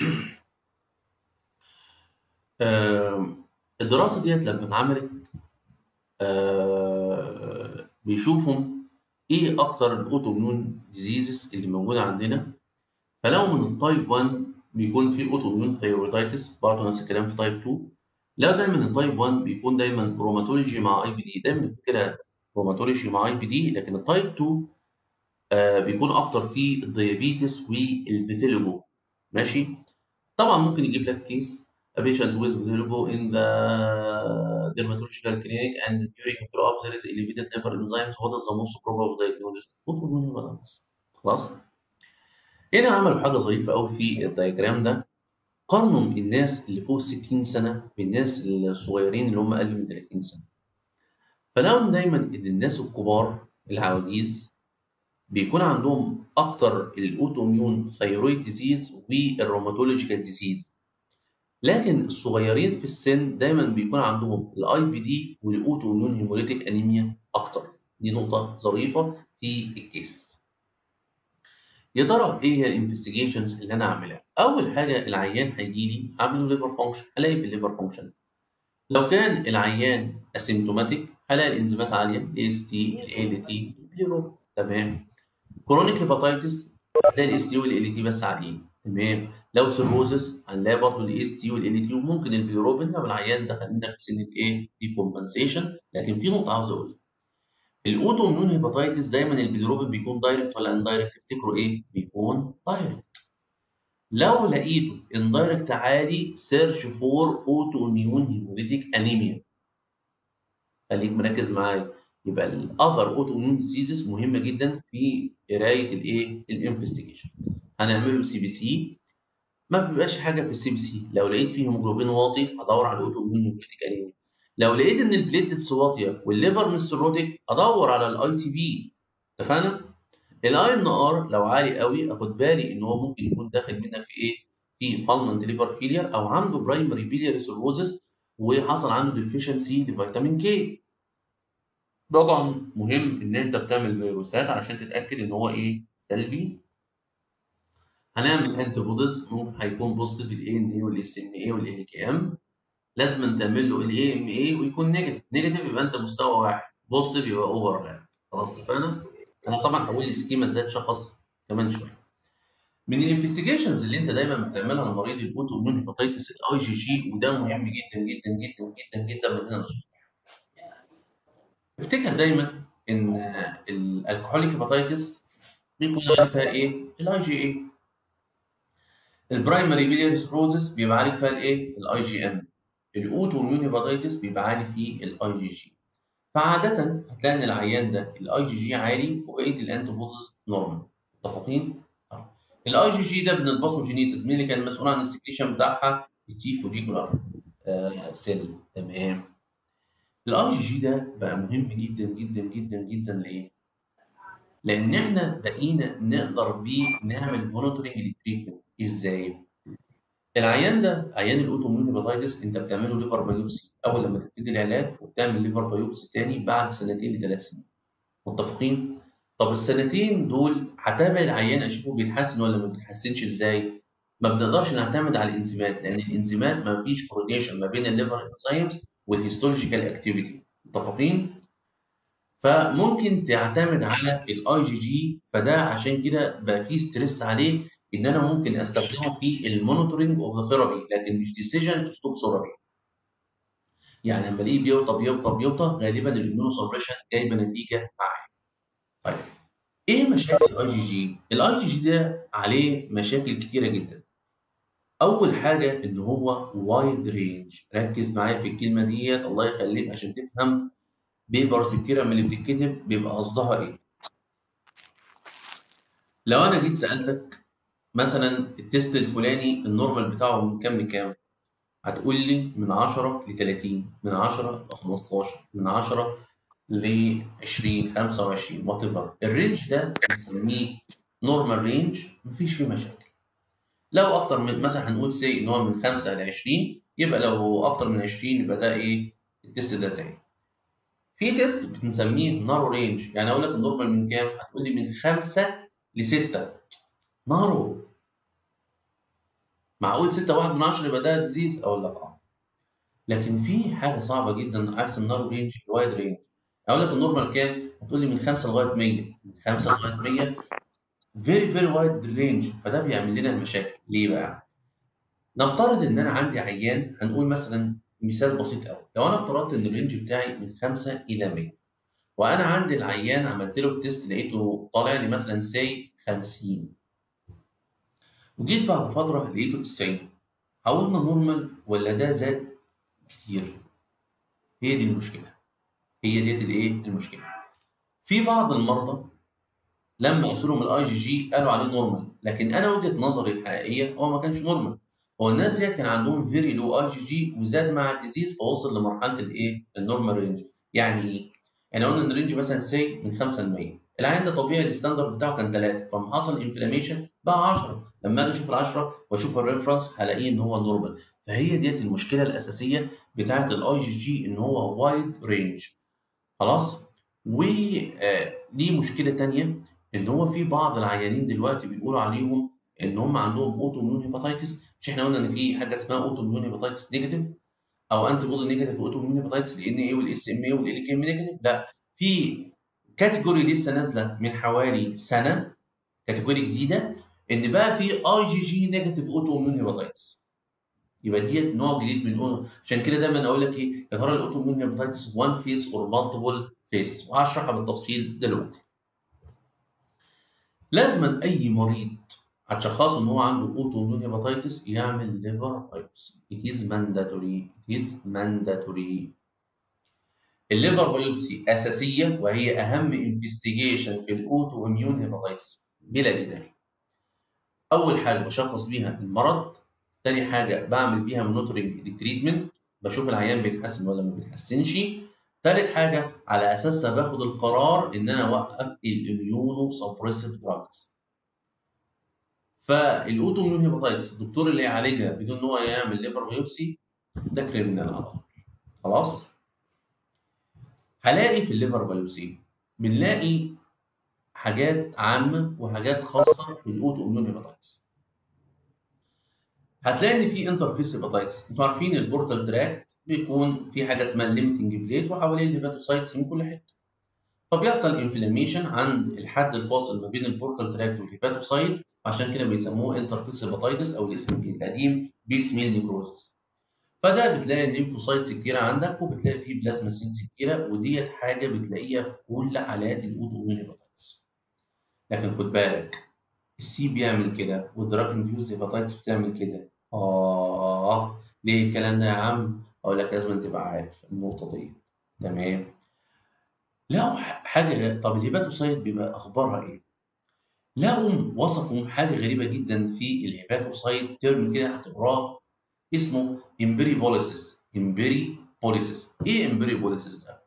الدراسه ديت لما اتعملت آه بيشوفوا ايه اكتر الاوتو اميون ديزيزز اللي موجوده عندنا فلو من التايب 1 بيكون في اوتو اميون ثيرويدايتس برضه نفس الكلام في تايب 2 لا دايما التايب 1 بيكون دايما روماتولوجي مع اي بي دي دايما نفتكرها روماتولوجي مع اي بي دي لكن التايب 2 آه بيكون اكتر في الديابيتس والفيتيليجو ماشي طبعا ممكن يجيب لك كيس a patient with vitiligo in the dermatological clinic and during follow-up there is elevated liver enzymes what is the most probable diagnosis autoimmune hepatitis خلاص هنا عملوا حاجه ظريفه قوي في الدياجرام ده قارنوا الناس اللي فوق 60 سنه بالناس الصغيرين اللي هم اقل من 30 سنه فلقوا دايما ان الناس الكبار العواجيز بيكون عندهم اكتر الاوتو اميون ثيرويد ديزيز والروماتولوجيكال ديزيز لكن الصغيرين في السن دايما بيكون عندهم الاي بي دي والاوتو اميون هيموليتيك انيميا اكتر دي نقطه ظريفه في الكيسز يا ترى ايه هي الانفستيجيشنز اللي انا اعملها اول حاجه العيان هيجي لي هعمل له ليفر فانكشن هلاقي في الليفر فانكشن لو كان العيان اسيمتوماتيك هلاقي الانزيمات عاليه الاي اس تي ال تي البليرو تمام كرونيك هيباتايتس هتلاقي الاس تي والال تي بس عاليين تمام لو سيروزس هنلاقي برضه الاس تي والال تي وممكن البيلروبين لو العيان دخل لنا في سنه ايه دي كومبنسيشن لكن في نقطه عاوز اقولها الاوتو اميون هيباتايتس دايما البيلروبين بيكون دايركت ولا اندايركت تفتكروا ايه بيكون دايركت لو لقيته اندايركت عالي سيرش فور اوتو اميون هيموليتيك انيميا خليك مركز معايا يبقى الاذر اوتو اميون ديزيزز مهمه جدا في قرايه الايه الانفستيجيشن هنعمله سي بي سي ما بيبقاش حاجه في السي بي سي لو لقيت فيه هيموجلوبين واطي هدور على الاوتو اميون هيموليتيك انيميا لو لقيت ان البليتلتس واطيه والليفر مش سيروتيك ادور على الاي تي بي اتفقنا الاي ان ار لو عالي قوي اخد بالي ان هو ممكن يكون داخل منك في ايه في فالمنت ليفر فيلير او عنده برايمري بيلياري سيروزس وحصل عنده ديفيشنسي لفيتامين كي طبعا مهم ان انت بتعمل فيروسات علشان تتاكد ان هو ايه سلبي هنعمل انتي بوديز ممكن هيكون بوزيتيف الاي ان اي والاس ام اي والال كي ام لازم تعمل له الاي ام اي ويكون نيجاتيف نيجاتيف يبقى انت مستوى واحد بوزيتيف يبقى اوفر خلاص اتفقنا انا طبعا هقول السكيما ازاي تشخص كمان شويه من الانفستيجيشنز اللي انت دايما بتعملها لمريض الاوتو اميون هيباتيتس الاي جي جي وده مهم جدا جدا جدا جدا جدا من هنا للصبح. افتكر دايما ان الالكحوليك هيباتيتس بيكون عارف فيها ايه؟ الاي جي اي. البرايمري بيلياري سيروزس بيبقى عالج فيها الايه؟ الاي جي ام. الاوتو اميون هيباتيتس بيبقى عالي فيه الاي جي جي. فعادة هتلاقي ان العيان ده الاي جي جي عالي وبقيه الانتي بوديز نورمال. متفقين؟ الاي جي جي ده من الباثوجينيسيس مين اللي كان مسؤول عن السكريشن بتاعها؟ التي فوليكولار آه سيل تمام. الاي جي جي ده بقى مهم جدا جدا جدا جدا ليه؟ لان احنا بقينا نقدر بيه نعمل مونيتورنج للتريتمنت ازاي؟ العيان ده عيان الاوتوميون هيباتيتس انت بتعمله ليفر بايوبسي اول لما تبتدي العلاج وبتعمل ليفر بايوبسي تاني بعد سنتين لثلاث سنين متفقين؟ طب السنتين دول هتابع العيان اشوفه بيتحسن ولا ما بيتحسنش ازاي؟ ما بنقدرش نعتمد على الانزيمات لان الانزيمات ما فيش كورليشن ما بين الليفر انزيمز والهيستولوجيكال اكتيفيتي متفقين؟ فممكن تعتمد على الاي جي جي فده عشان كده بقى فيه ستريس عليه ان انا ممكن استخدمه في المونيتورنج اوف ذا ثيرابي لكن مش ديسيجن تو ستوب ثيرابي يعني لما الاقيه بيوطى بيوطى بيوطى غالبا الاميونو سبريشن جايبه نتيجه معاه طيب ايه مشاكل الاي جي جي؟ الاي جي جي ده عليه مشاكل كتيره جدا اول حاجه ان هو وايد رينج ركز معايا في الكلمه ديت الله يخليك عشان تفهم بيبرز كتيره من اللي بتتكتب بيبقى قصدها ايه لو انا جيت سالتك مثلا التست الفلاني النورمال بتاعه من كام لكام هتقول لي من 10 ل 30 من 10 ل 15 من 10 ل 20 25 وات ايفر الرينج ده بنسميه نورمال رينج مفيش فيه مشاكل لو اكتر من مثلا هنقول سي ان هو من 5 ل 20 يبقى لو اكتر من 20 يبقى ده ايه التست ده زي في تيست بنسميه نارو رينج يعني اقول لك النورمال من كام هتقول لي من 5 ل 6 نارو معقول 6 واحد من 10 يبقى ده ديزيز اقول لك اه لكن في حاجه صعبه جدا عكس النارو رينج الوايد رينج اقول لك النورمال كام هتقول لي من 5 لغايه 100 من 5 لغايه 100 فيري فيري وايد رينج فده بيعمل لنا مشاكل ليه بقى نفترض ان انا عندي عيان هنقول مثلا مثال بسيط قوي لو انا افترضت ان الرينج بتاعي من 5 الى 100 وانا عندي العيان عملت له التيست لقيته طالع لي مثلا سي 50 وجيت بعد فتره لقيته 90 حاولنا نورمال ولا ده زاد كتير هي دي المشكله هي ديت الايه المشكله في بعض المرضى لما قاسوا لهم الاي جي جي قالوا عليه نورمال لكن انا وجهه نظري الحقيقيه هو ما كانش نورمال هو الناس ديت كان عندهم فيري لو اي جي جي وزاد مع الديزيز فوصل لمرحله الايه النورمال رينج يعني ايه يعني قلنا ان الرينج مثلا سي من 5 ل 100 العين ده طبيعي الستاندرد بتاعه كان 3 فلما حصل انفلاميشن بقى 10 لما اجي اشوف ال 10 واشوف الريفرنس هلاقيه ان هو نورمال فهي ديت المشكله الاساسيه بتاعه الاي جي جي ان هو وايد رينج خلاص وليه مشكله ثانيه ان هو في بعض العيانين دلوقتي بيقولوا عليهم ان هم عندهم اوتو اميون هيباتيتس مش احنا قلنا ان في حاجه اسمها اوتو اميون هيباتيتس نيجاتيف او انتي بودي نيجاتيف اوتو اميون هيباتيتس الان اي والاس ام اي والال كي ام نيجاتيف لا في كاتيجوري لسه نازله من حوالي سنه كاتيجوري جديده ان بقى في اي جي جي نيجاتيف اوتو اميون هيباتيتس يبقى ديت نوع جديد من أوتو. عشان كده دايما اقول لك ايه يا ترى الاوتو اميون هيباتيتس وان فيس اور مالتيبل فيسز وهشرحها بالتفصيل دلوقتي لازما اي مريض هتشخصه ان هو عنده اوتو اميون هيباتيتس يعمل ليفر بايوبسي it is mandatory it is mandatory الليفر بايوبسي اساسيه وهي اهم انفستيجيشن في الاوتو اميون هيباتيتس بلا جدال اول حاجه بشخص بيها المرض تاني حاجه بعمل بيها مونيتورنج للتريتمنت بشوف العيان بيتحسن ولا ما بيتحسنش تالت حاجه على اساسها باخد القرار ان انا اوقف الاميونو سبريسيف دراجز فالاوتو اميون هيباتيتس الدكتور اللي يعالجها بدون ان هو يعمل ليفر بايوبسي ده كريمنال على طول خلاص هلاقي في الليفر بايوبسي بنلاقي حاجات عامه وحاجات خاصه بالاوتو اميون هيباتيتس هتلاقي ان في انترفيس هيباتيتس انتوا عارفين البورتال تراكت بيكون في حاجه اسمها الليمتنج بليت وحواليه الهيباتوسايتس من كل حته فبيحصل انفلاميشن عند الحد الفاصل ما بين البورتال تراكت والهيباتوسايتس عشان كده بيسموه انترفيس هيباتيتس او الاسم القديم بيس ميل نيكروزس فده بتلاقي الليمفوسايتس كتيره عندك وبتلاقي فيه بلازما سيلز كتيره وديت حاجه بتلاقيها في كل حالات الاوتو اميون هيباتيتس لكن خد بالك السي بيعمل كده والدراج انديوز هيباتيتس بتعمل كده اه ليه الكلام ده يا عم اقول لك لازم تبقى عارف النقطه دي تمام لقوا حاجه طب الهيباتوسايت بيبقى اخبارها ايه لقوا وصفوا حاجه غريبه جدا في الهيباتوسايت ترم كده هتقراه اسمه امبريبوليسيس امبريبوليسيس ايه امبريبوليسيس ده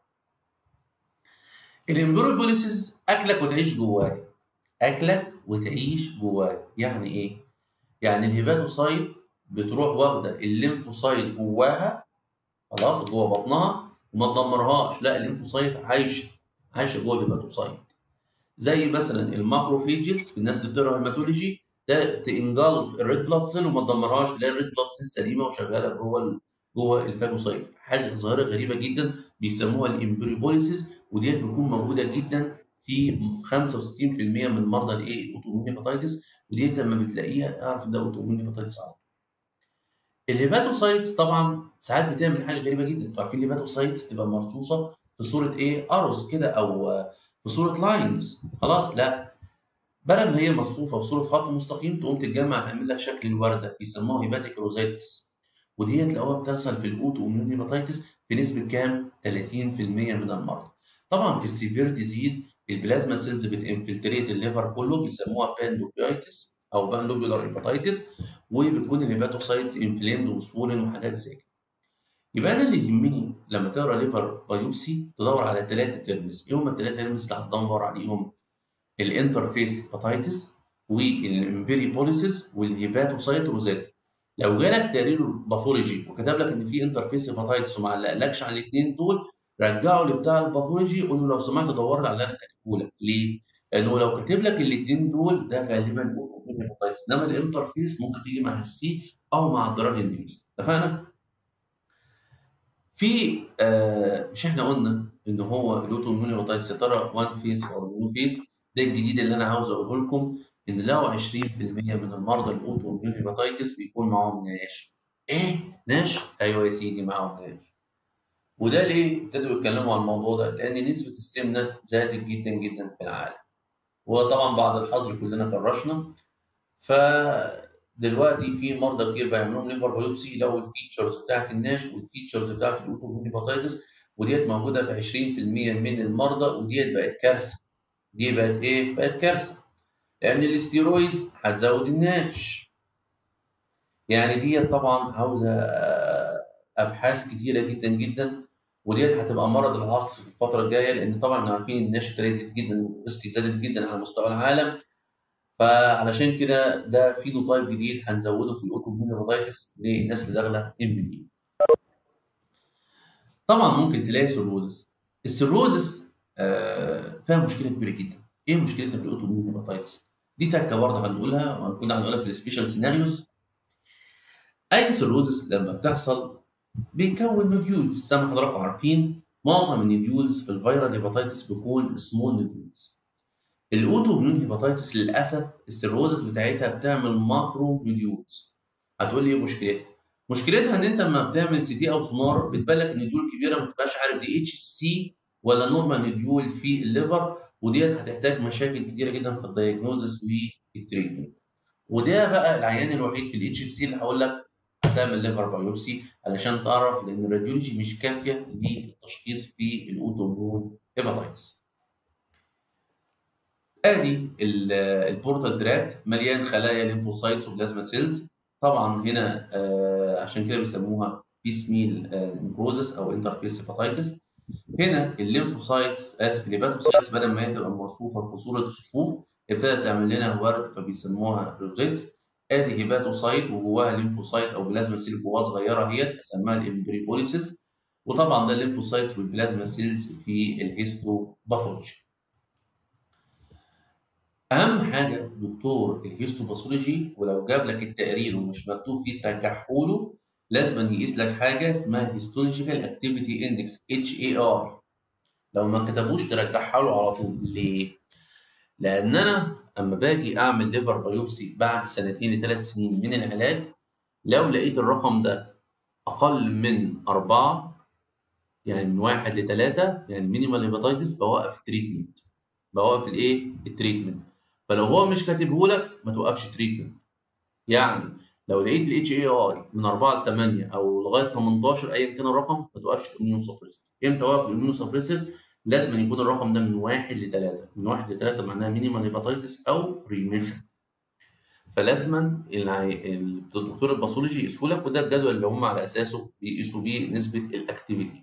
الامبريبوليسيس اكلك وتعيش جواك اكلك وتعيش جواك يعني ايه يعني الهيباتوسايت بتروح واخده الليمفوسايت جواها خلاص جوه بطنها وما تدمرهاش لا الليمفوسايت عايشه عايشه جوه الهيباتوسايت زي مثلا الماكروفيجز في الناس اللي بتقرا هيماتولوجي ده تنجلف الريد بلاد سيل وما تدمرهاش تلاقي الريد بلاد سيل سليمه وشغاله جوه ال... جوه الفاجوسايت حاجه ظاهره غريبه جدا بيسموها الامبريبوليسيس وديت بتكون موجوده جدا في 65% من مرضى الايه الاوتوميون هيباتيتس وديت لما بتلاقيها اعرف ده اوتوميون هيباتيتس على الهيباتوسايتس طبعا ساعات بتعمل حاجه غريبه جدا انتوا عارفين الهيباتوسايتس بتبقى مرصوصه في صوره ايه ارز كده او في صوره لاينز خلاص لا بدل ما هي مصفوفه في صوره خط مستقيم تقوم تتجمع تعمل لك شكل الورده بيسموها هيباتيك روزيتس ودي تلاقوها بتحصل في الاوتو اميون هيباتيتس بنسبه كام 30% من المرضى طبعا في السيفير ديزيز البلازما سيلز بتنفلتريت الليفر كله بيسموها باندوبيايتس او باندوبيولار هيباتيتس وبتكون الهيباتوسايتس انفليمد وسوولن وحاجات زي كده يبقى انا اللي يهمني لما تقرا ليفر بايوبسي تدور على ثلاثه ترمز ايه هم الثلاثه ترمز اللي هتدور عليهم الانترفيس هيباتيتس والامبيريبوليسيس والهيباتوسايت روزيت لو جالك تقرير باثولوجي وكتب لك ان في انترفيس هيباتيتس وما علقلكش على الاثنين دول رجعه لبتاع الباثولوجي قول له لو سمحت دور لي على اللي انا كاتبه لك ليه؟ لانه لو كاتب لك الاثنين دول ده غالبا هيباتيتس انما الانترفيس ممكن تيجي مع السي او مع الدراج انديوز اتفقنا؟ في آه مش احنا قلنا ان هو الاوتو اميون هيباتيتس يا ترى وان فيس او نيو فيس ده الجديد اللي انا عاوز اقوله لكم ان لو 20% من المرضى الاوتو اميون هيباتيتس بيكون معاهم ناش ايه ناش ايوه يا سيدي معاهم ناش وده ليه ابتدوا يتكلموا عن الموضوع ده لان نسبه السمنه زادت جدا جدا في العالم وطبعا بعد الحظر كلنا كرشنا فدلوقتي في مرضى كتير بيعملوا لهم ليفر بايوبسي لقوا الفيتشرز بتاعت الناش والفيتشرز بتاعت الاوتو اميون هيباتيتس وديت موجوده في 20% من المرضى وديت بقت كارثه دي بقت ايه؟ بقت كارثه لان الاستيرويدز هتزود الناش يعني ديت طبعا عاوزه ابحاث كتيره جدا جدا وديت هتبقى مرض العصر في الفتره الجايه لان طبعا عارفين الناش زادت جدا والريسك زادت جدا على مستوى العالم فعلشان كده ده فينوتايب جديد هنزوده في الاوتوميون هيباتيتس للناس اللي داخله ام دي طبعا ممكن تلاقي سيروزس السيروزس آه فيها مشكله كبيره جدا ايه مشكلتها في الاوتوميون هيباتيتس دي تكه برضه هنقولها وكنا هنقولها في السبيشال سيناريوز اي سيروزس لما بتحصل بيكون نوديولز زي ما حضراتكم عارفين معظم النوديولز في الفيرال هيباتيتس بيكون سمول نوديولز الاوتو اميون هيباتيتس للاسف السيروزس بتاعتها بتعمل ماكرو نوديولز هتقول لي ايه مشكلتها؟ مشكلتها ان انت لما بتعمل سي تي او سونار بتبان لك النوديول كبيره ما تبقاش عارف دي اتش سي ولا نورمال نوديول في الليفر وديت هتحتاج مشاكل كتيره جدا في الدايجنوزس والتريتمنت وده بقى العيان الوحيد في الاتش سي اللي هقول لك هتعمل ليفر بايوبسي علشان تعرف لان الراديولوجي مش كافيه للتشخيص في الاوتوميون هيباتيتس. ادي البورتال تراكت مليان خلايا ليمفوسايتس وبلازما سيلز طبعا هنا آه عشان كده بيسموها بيس ميل نيكروزس او انترفيس هيباتيتس هنا الليمفوسايتس اسف الهيباتوسايتس بدل ما هي تبقى مرصوفه في صوره صفوف ابتدت تعمل لنا ورد فبيسموها روزيتس ادي هيباتوسايت وجواها ليمفوسايت او بلازما سيل جواها صغيره اهيت فسماها الامبريبوليسيس وطبعا ده الليمفوسايتس والبلازما سيلز في الهيستو باثولوجي اهم حاجه دكتور الهيستوباثولوجي ولو جاب لك التقرير ومش مكتوب فيه ترجعه له لازم يقيس لك حاجه اسمها الهيستولوجيكال اكتيفيتي اندكس اتش اي ار لو ما كتبوش ترجعها له على طول ليه؟ لان انا اما باجي اعمل ليفر بايوبسي بعد سنتين لثلاث سنين من العلاج لو لقيت الرقم ده اقل من أربعة يعني من واحد لثلاثة يعني مينيمال هيباتيتس بوقف التريتمنت بوقف الايه؟ التريتمنت فلو هو مش كاتبه لك ما توقفش تريتمنت يعني لو لقيت الاتش اي اي من 4 ل 8 او لغايه 18 ايا كان الرقم ما توقفش الاميون سبريسر امتى اوقف الاميون سبريسر؟ لازم يكون الرقم ده من 1 ل 3 من 1 ل 3 معناها مينيمال هيباتيتس او ريميشن فلازما العي- الدكتور الباثولوجي يقيسه لك وده الجدول اللي هم على اساسه بيقيسوا بيه نسبه الاكتيفيتي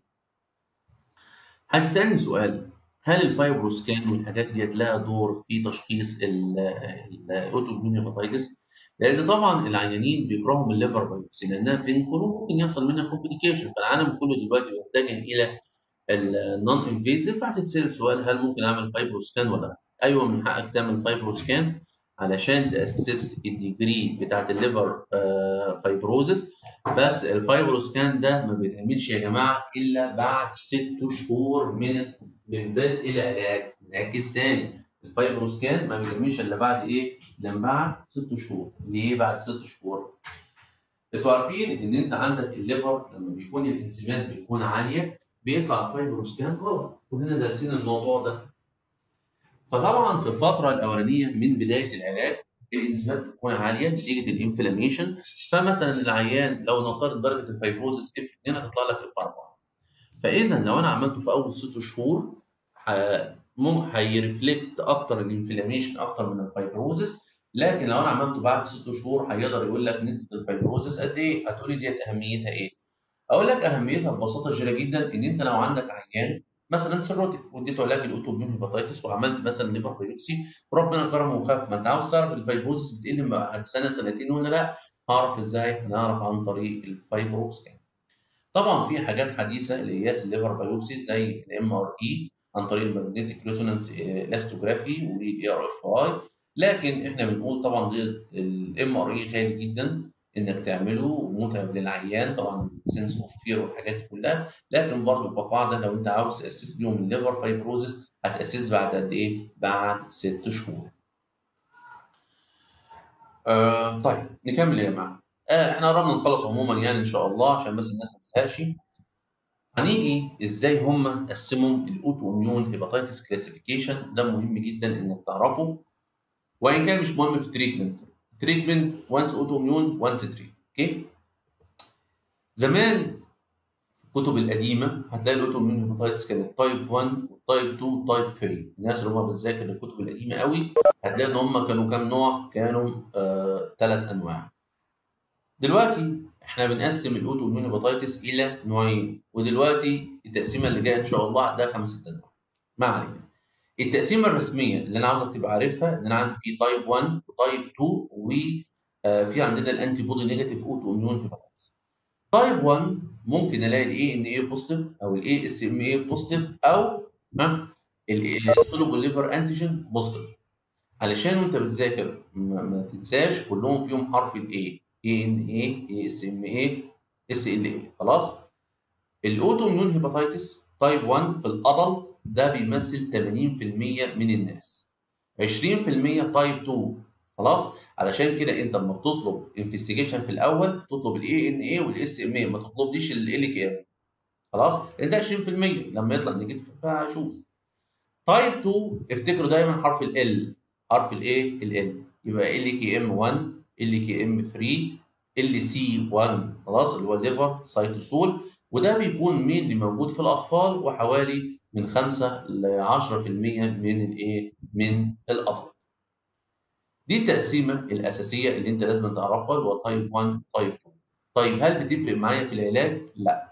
هتسالني سؤال هل الفايبروسكان والحاجات ديت لها دور في تشخيص الاوتوميون هيباتيتس؟ لان طبعا العيانين بيكرهوا من الليفر بايوبسي لانها بينفول وممكن يحصل منها كومبليكيشن فالعالم كله دلوقتي بيتجه الى النون انفيزيف فهتتسال سؤال هل ممكن اعمل فايبروسكان ولا لا؟ ايوه من حقك تعمل فايبروسكان علشان تاسس الديجري بتاعت الليفر فايبروزس بس الفايبروسكان ده ما بيتعملش يا جماعه الا بعد ست شهور من من بدء العلاج نركز تاني الفايبروسكان ما بيتعملش الا بعد ايه؟ الا بعد ست شهور ليه بعد ست شهور؟ انتوا عارفين ان انت عندك الليفر لما بيكون الانسيمات بيكون عاليه بيطلع الفايبروسكان غلط كلنا دارسين الموضوع ده فطبعا في الفتره الاولانيه من بدايه العلاج الانزيمات بتكون عاليه نتيجه الانفلاميشن فمثلا العيان لو نفترض درجه الفايبروزس اف 2 هتطلع لك اف 4 فاذا لو انا عملته في اول ست شهور ه- مم- هيرفلكت اكتر الانفلاميشن اكتر من الفايبروزس لكن لو انا عملته بعد ست شهور هيقدر يقول لك نسبه الفايبروزس قد ايه؟ هتقولي ديت اهميتها ايه؟ اقول لك اهميتها ببساطه شديده جدا ان انت لو عندك عيان مثلا سيروتيك واديته علاج الاوتوميون هيباتيتس وعملت مثلا ليفر بايوبسي وربنا كرمه وخف ما انت عاوز تعرف الفايبروزس بتقل بعد سنه سنتين ولا لا هعرف ازاي؟ هنعرف عن طريق الفايبروسكان طبعا في حاجات حديثه لقياس الليفر بايوبسي زي الام ار اي عن طريق المagnetic ريزونانس الاستوجرافي والاي ار اف اي لكن احنا بنقول طبعا الام ار اي غالي جدا انك تعمله ومتعب للعيان طبعا سنس اوف فير والحاجات دي كلها لكن برضه كقاعده لو انت عاوز تاسس بيهم الليفر فايبروزس هتاسس بعد قد ايه؟ بعد ست شهور. آه طيب نكمل يا جماعه. آه احنا قربنا نخلص عموما يعني ان شاء الله عشان بس الناس ما تزهقش. هنيجي ازاي هم قسموا الاوتو اميون هيباتيتس كلاسيفيكيشن ده مهم جدا انك تعرفه وان كان مش مهم في التريتمنت تريتمنت وانس اوتو اميون وانس تريت اوكي زمان في الكتب القديمه هتلاقي الاوتو اميون هيباتيتس كانت تايب 1 وتايب 2 وتايب 3 الناس اللي هم بتذاكر الكتب القديمه قوي هتلاقي ان هم كانوا كام نوع كانوا ثلاث آه انواع دلوقتي احنا بنقسم الاوتو اميون هيباتيتس الى نوعين ودلوقتي التقسيمه اللي جايه ان شاء الله عندها خمس ست انواع ما علينا التقسيمه الرسميه اللي انا عاوزك تبقى عارفها ان انا عندي في تايب 1 وتايب 2 وفي عندنا الانتي بودي نيجاتيف اوتو اميون هيباتيتس تايب 1 ممكن الاقي الاي ان اي بوزيتيف او الاي اس ام اي بوزيتيف او السولوبل ليفر انتيجين بوزيتيف علشان وانت بتذاكر ما, ما تنساش كلهم فيهم حرف الاي اي ان اي اي اس ام اي اس ال اي خلاص الاوتو اميون هيباتيتس تايب 1 في الادلت ده بيمثل 80% من الناس 20% تايب 2 خلاص علشان كده انت لما بتطلب انفستيجيشن في الاول تطلب الاي ان اي والاس ام اي ما تطلبليش ال كي ام خلاص انت 20% لما يطلع نيجاتيف فشوف تايب 2 افتكروا دايما حرف ال حرف الايه ال يبقى ال كي ام 1 ال كي ام 3 ال سي 1 خلاص اللي هو الليفر سايتوسول وده بيكون مين اللي موجود في الاطفال وحوالي من 5 ل 10% من الايه من الادلت دي التقسيمه الاساسيه اللي انت لازم تعرفها اللي هو تايب 1 تايب 2 طيب هل بتفرق معايا في العلاج لا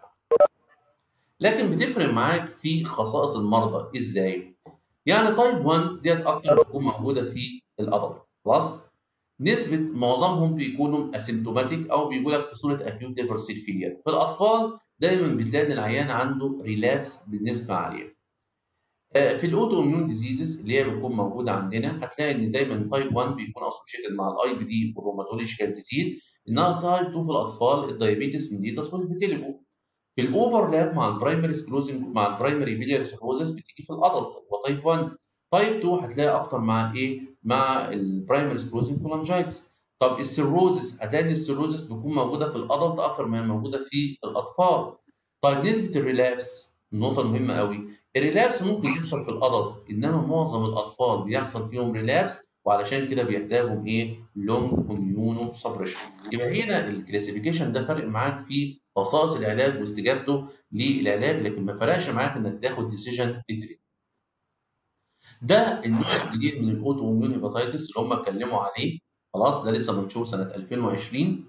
لكن بتفرق معاك في خصائص المرضى ازاي يعني تايب 1 ديت اكتر بتكون موجوده في الادلت خلاص نسبة معظمهم بيكونوا اسيمتوماتيك او بيجوا لك في صورة اكيوت ليفر سيل فيلير في الاطفال دايما بتلاقي ان العيان عنده ريلابس بنسبة عالية في الاوتو اميون ديزيزز اللي هي بتكون موجوده عندنا هتلاقي ان دايما تايب 1 بيكون اسوشيتد مع الاي بي دي والروماتولوجيكال ديزيز انها تايب 2 في الاطفال الدايابيتس ميليتس والفيتيليجو في الاوفرلاب مع البرايمري سكلوزنج مع البرايمري بيلياري سيروزس بتيجي في الادلت هو تايب 1 تايب 2 هتلاقي اكتر مع ايه؟ مع البرايمري سكلوزنج كولانجايتس طب السيروزس هتلاقي ان السيروزس بتكون موجوده في الادلت اكتر ما هي موجوده في الاطفال طيب نسبه الريلابس النقطه المهمه قوي الريلابس ممكن يحصل في الادلت انما معظم الاطفال بيحصل فيهم ريلابس وعلشان كده بيحتاجوا ايه؟ لونج اميونو سبريشن يبقى هنا الكلاسيفيكيشن ده فرق معاك في خصائص العلاج واستجابته للعلاج لكن ما فرقش معاك انك تاخد ديسيجن للتريتمنت ده النوع الجديد من الاوتو اميون هيباتيتس اللي هم اتكلموا عليه خلاص ده لسه منشور سنه 2020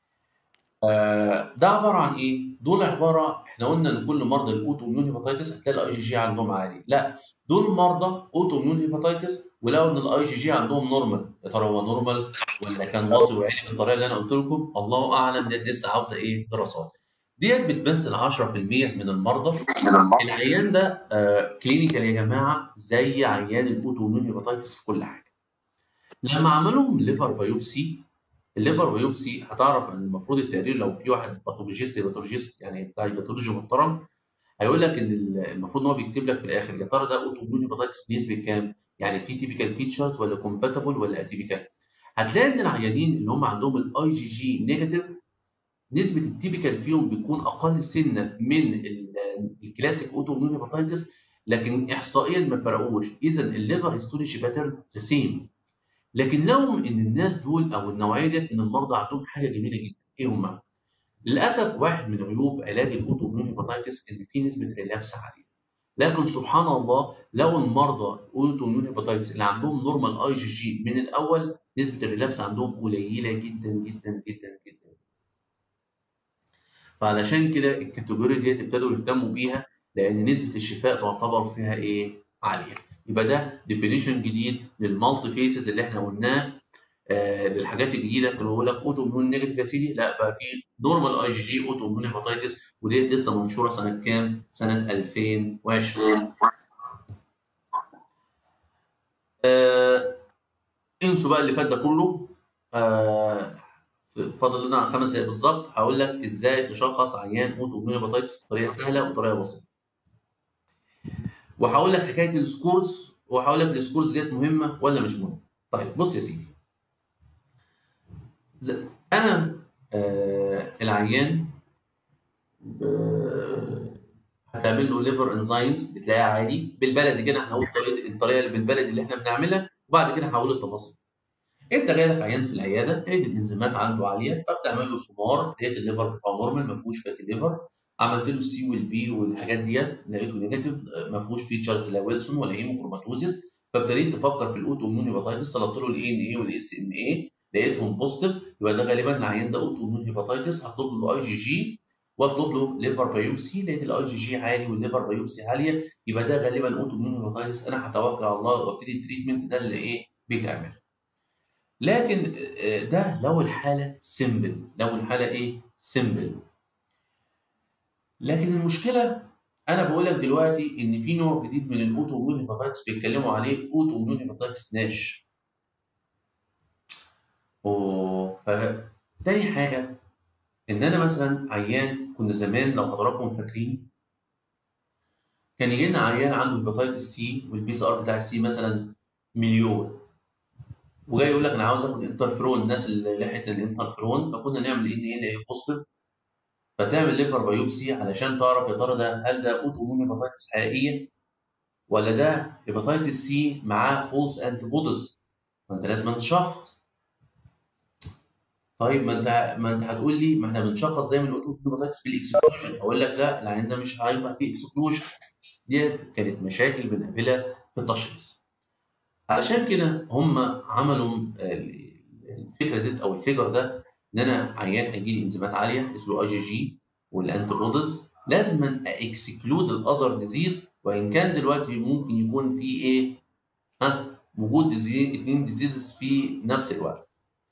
آه ده عباره عن ايه؟ دول عباره احنا قلنا ان كل مرضى الاوتو اميون هيباتيتس هتلاقي الاي جي جي عندهم عالي لا دول مرضى اوتو اميون هيباتيتس ولقوا ان الاي جي جي عندهم نورمال يا ترى هو نورمال ولا كان واطي وعالي بالطريقه اللي انا قلت لكم الله اعلم ديت لسه عاوزه ايه دراسات ديت بتمثل 10% من المرضى العيان ده آه كلينيكال يا جماعه زي عيان الاوتو اميون هيباتيتس في كل حاجه لما عملوهم ليفر بايوبسي الليفر بايوبسي هتعرف ان المفروض التقرير لو في واحد باثولوجيست هيباتولوجيست يعني بتاع هيباتولوجي محترم هيقول لك ان المفروض ان هو بيكتب لك في الاخر يا ترى ده اوتو اميون هيباتيتس بنسبه كام؟ يعني في تيبيكال فيتشرز ولا كومباتبل ولا اتيبيكال؟ هتلاقي ان العيانين اللي هم عندهم الاي جي جي نيجاتيف نسبه التيبيكال فيهم بتكون اقل سنه من الكلاسيك اوتو اميون هيباتيتس لكن احصائيا ما فرقوش اذا الليفر هيستولوجي باترن ذا سيم لكن لو ان الناس دول او النوعيه ديت من المرضى عندهم حاجه جميله جدا ايه هم؟ للاسف واحد من عيوب علاج الاوتو اميون هيباتيتس ان في نسبه ريلابس عاليه لكن سبحان الله لو المرضى اوتو اميون هيباتيتس اللي عندهم نورمال اي جي جي من الاول نسبه الريلابس عندهم قليله جدا جدا جدا جدا فعلشان كده الكاتيجوري ديت ابتدوا يهتموا بيها لان نسبه الشفاء تعتبر فيها ايه؟ عاليه يبقى ده ديفينيشن جديد للمالتي فيسز اللي احنا قلناه آه للحاجات الجديده كانوا بيقول لك اوتو اميون نيجاتيف يا سيدي لا بقى في نورمال اي جي جي اوتو اميون هيباتيتس ودي لسه منشوره سنه كام؟ سنه 2020 آه انسوا بقى اللي فات ده كله آه فاضل لنا خمس دقايق بالظبط هقول لك ازاي تشخص عيان اوتو اميون هيباتيتس بطريقه سهله وطريقه بسيطه وهقول لك حكايه السكورز وهقول لك السكورز ديت مهمه ولا مش مهمه طيب بص يا سيدي انا آه العيان هتعمل له ليفر انزيمز بتلاقيها عادي بالبلدي كده احنا هنقول الطريقه الطريقه اللي بالبلدي اللي احنا بنعملها وبعد كده هقول التفاصيل انت جاي لك عيان في العياده لقيت الانزيمات عنده عاليه فبتعمل له سمار لقيت الليفر بتاعه نورمال ما فيهوش فاتي ليفر عملت له السي والبي والحاجات ديت لقيته نيجاتيف ما فيهوش فيتشرز لا ويلسون ولا هيموكروماتوزيس فابتديت تفكر في الاوتو اميون هيباتيتس طلبت له الاي ان اي والاس ام اي لقيتهم بوزيتيف يبقى ده غالبا العيان ده اوتو اميون هيباتيتس هطلب له اي جي جي واطلب له ليفر بايوبسي لقيت الاي جي جي عالي والليفر بايوبسي عاليه يبقى ده غالبا اوتو اميون هيباتيتس انا هتوكل على الله وابتدي التريتمنت ده اللي ايه بيتعمل لكن ده لو الحاله سيمبل لو الحاله ايه سيمبل لكن المشكله انا بقول لك دلوقتي ان في نوع جديد من الاوتو اميون هيباتيتس بيتكلموا عليه اوتو اميون هيباتيتس ناش اوه فتاني حاجه ان انا مثلا عيان كنا زمان لو حضراتكم فاكرين كان يجي لنا عيان عنده هيباتيتس سي والبي سي ار بتاع السي مثلا مليون وجاي يقول لك انا عاوز اخد انترفيرون الناس اللي لحقت الانترفيرون فكنا نعمل ان ايه بوزيتيف فتعمل ليفر بايوبسي علشان تعرف يا ترى ده هل ده اوتو اميون هيباتيتس حقيقيه ولا ده هيباتيتس سي معاه فولس انتي بوديز ما انت لازم تشخص طيب ما انت ما انت هتقول لي ما احنا بنشخص زي ما الاوتو هيباتيتس بالاكسكلوجن اقول لك لا العيان ده مش هينفع فيه اكسكلوجن ديت كانت مشاكل بنقابلها في التشخيص علشان كده هم عملوا الفكره دي او الفيجر ده ان انا عيان هيجي لي انزيمات عاليه اسمه اي جي جي والانتي بوديز لازم اكسكلود الاذر ديزيز وان كان دلوقتي ممكن يكون في ايه ها وجود ديزيز اثنين ديزيزز في نفس الوقت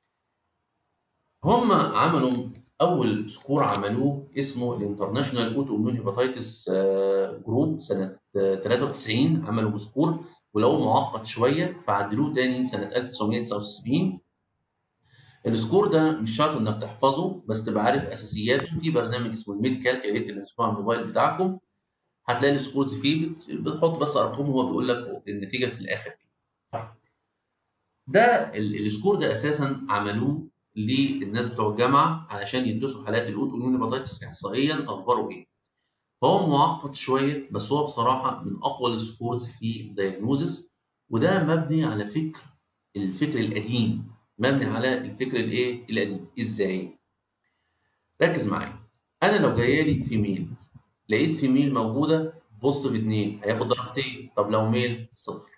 هم عملوا اول سكور عملوه اسمه الانترناشونال اوتو اميون هيباتيتس جروب سنه 93 عملوا سكور ولو معقد شويه فعدلوه تاني سنه 1979 السكور ده مش شرط انك تحفظه بس تبقى عارف اساسياته في برنامج اسمه الميديكال يا ريت تنزلوه على الموبايل بتاعكم هتلاقي السكورز فيه بت- بتحط بس ارقام هو بيقول لك النتيجه في الاخر ايه طيب ده ال- السكور ده اساسا عملوه للناس بتوع الجامعه علشان يدرسوا حالات الاوتو اميون هيباتيتس احصائيا اخباره ايه فهو معقد شويه بس هو بصراحه من اقوى السكورز في الدايجنوزس وده مبني على فكر الفكر القديم مبني على الفكر الايه القديم ازاي ركز معايا انا لو جايه لي فيميل لقيت فيميل موجوده بوزيتيف 2 هياخد درجتين طب لو ميل صفر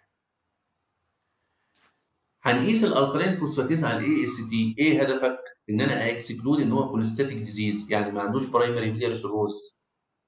هنقيس الالكالين فوسفاتيز على الاي اس تي ايه هدفك ان انا اكسكلود ان هو كوليستاتيك ديزيز يعني ما عندوش برايمري بلير سيروزس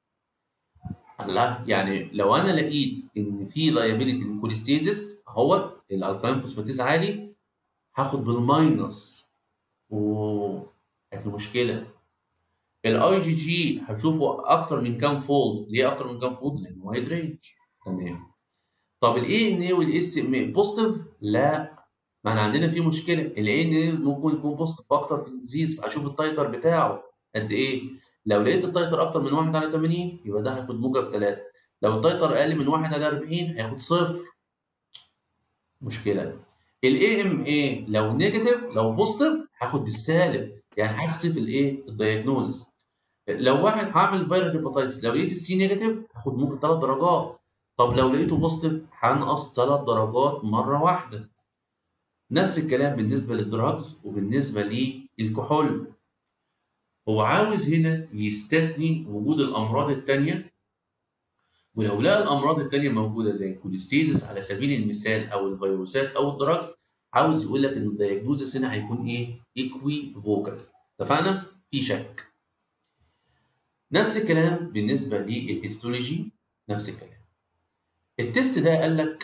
لا يعني لو انا لقيت ان في لايبيليتي للكوليستيزيس اهوت الالكالين فوسفاتيز عالي هاخد بالماينس و كانت مشكله الاي جي جي هشوفه اكتر من كام فولد ليه اكتر من كام فولد لانه وايد رينج تمام طب الاي ان اي والاس ام اي بوزيتيف لا ما احنا عندنا في مشكله الاي ان اي ممكن يكون بوزيتيف اكتر في الديزيز فاشوف التايتر بتاعه قد ايه لو لقيت التايتر اكتر من 1 على 80 يبقى ده هياخد موجب 3 لو التايتر اقل من 1 على 40 هياخد صفر مشكله الاي ام اي لو نيجاتيف لو بوزيتيف هاخد بالسالب يعني هحذف الايه الدايجنوزس لو واحد هعمل فيرال هيباتيتس لو لقيت السي نيجاتيف هاخد ممكن 3 درجات طب لو لقيته بوزيتيف هنقص 3 درجات مره واحده نفس الكلام بالنسبه للدراجز وبالنسبه للكحول هو عاوز هنا يستثني وجود الامراض الثانيه ولو لقى الامراض الثانيه موجوده زي الكوليستيزس على سبيل المثال او الفيروسات او الدراجز عاوز يقول لك ان الدايجنوزس هنا هيكون ايه؟ ايكوي فوكال اتفقنا؟ في شك نفس الكلام بالنسبه للهيستولوجي نفس الكلام التست ده قال لك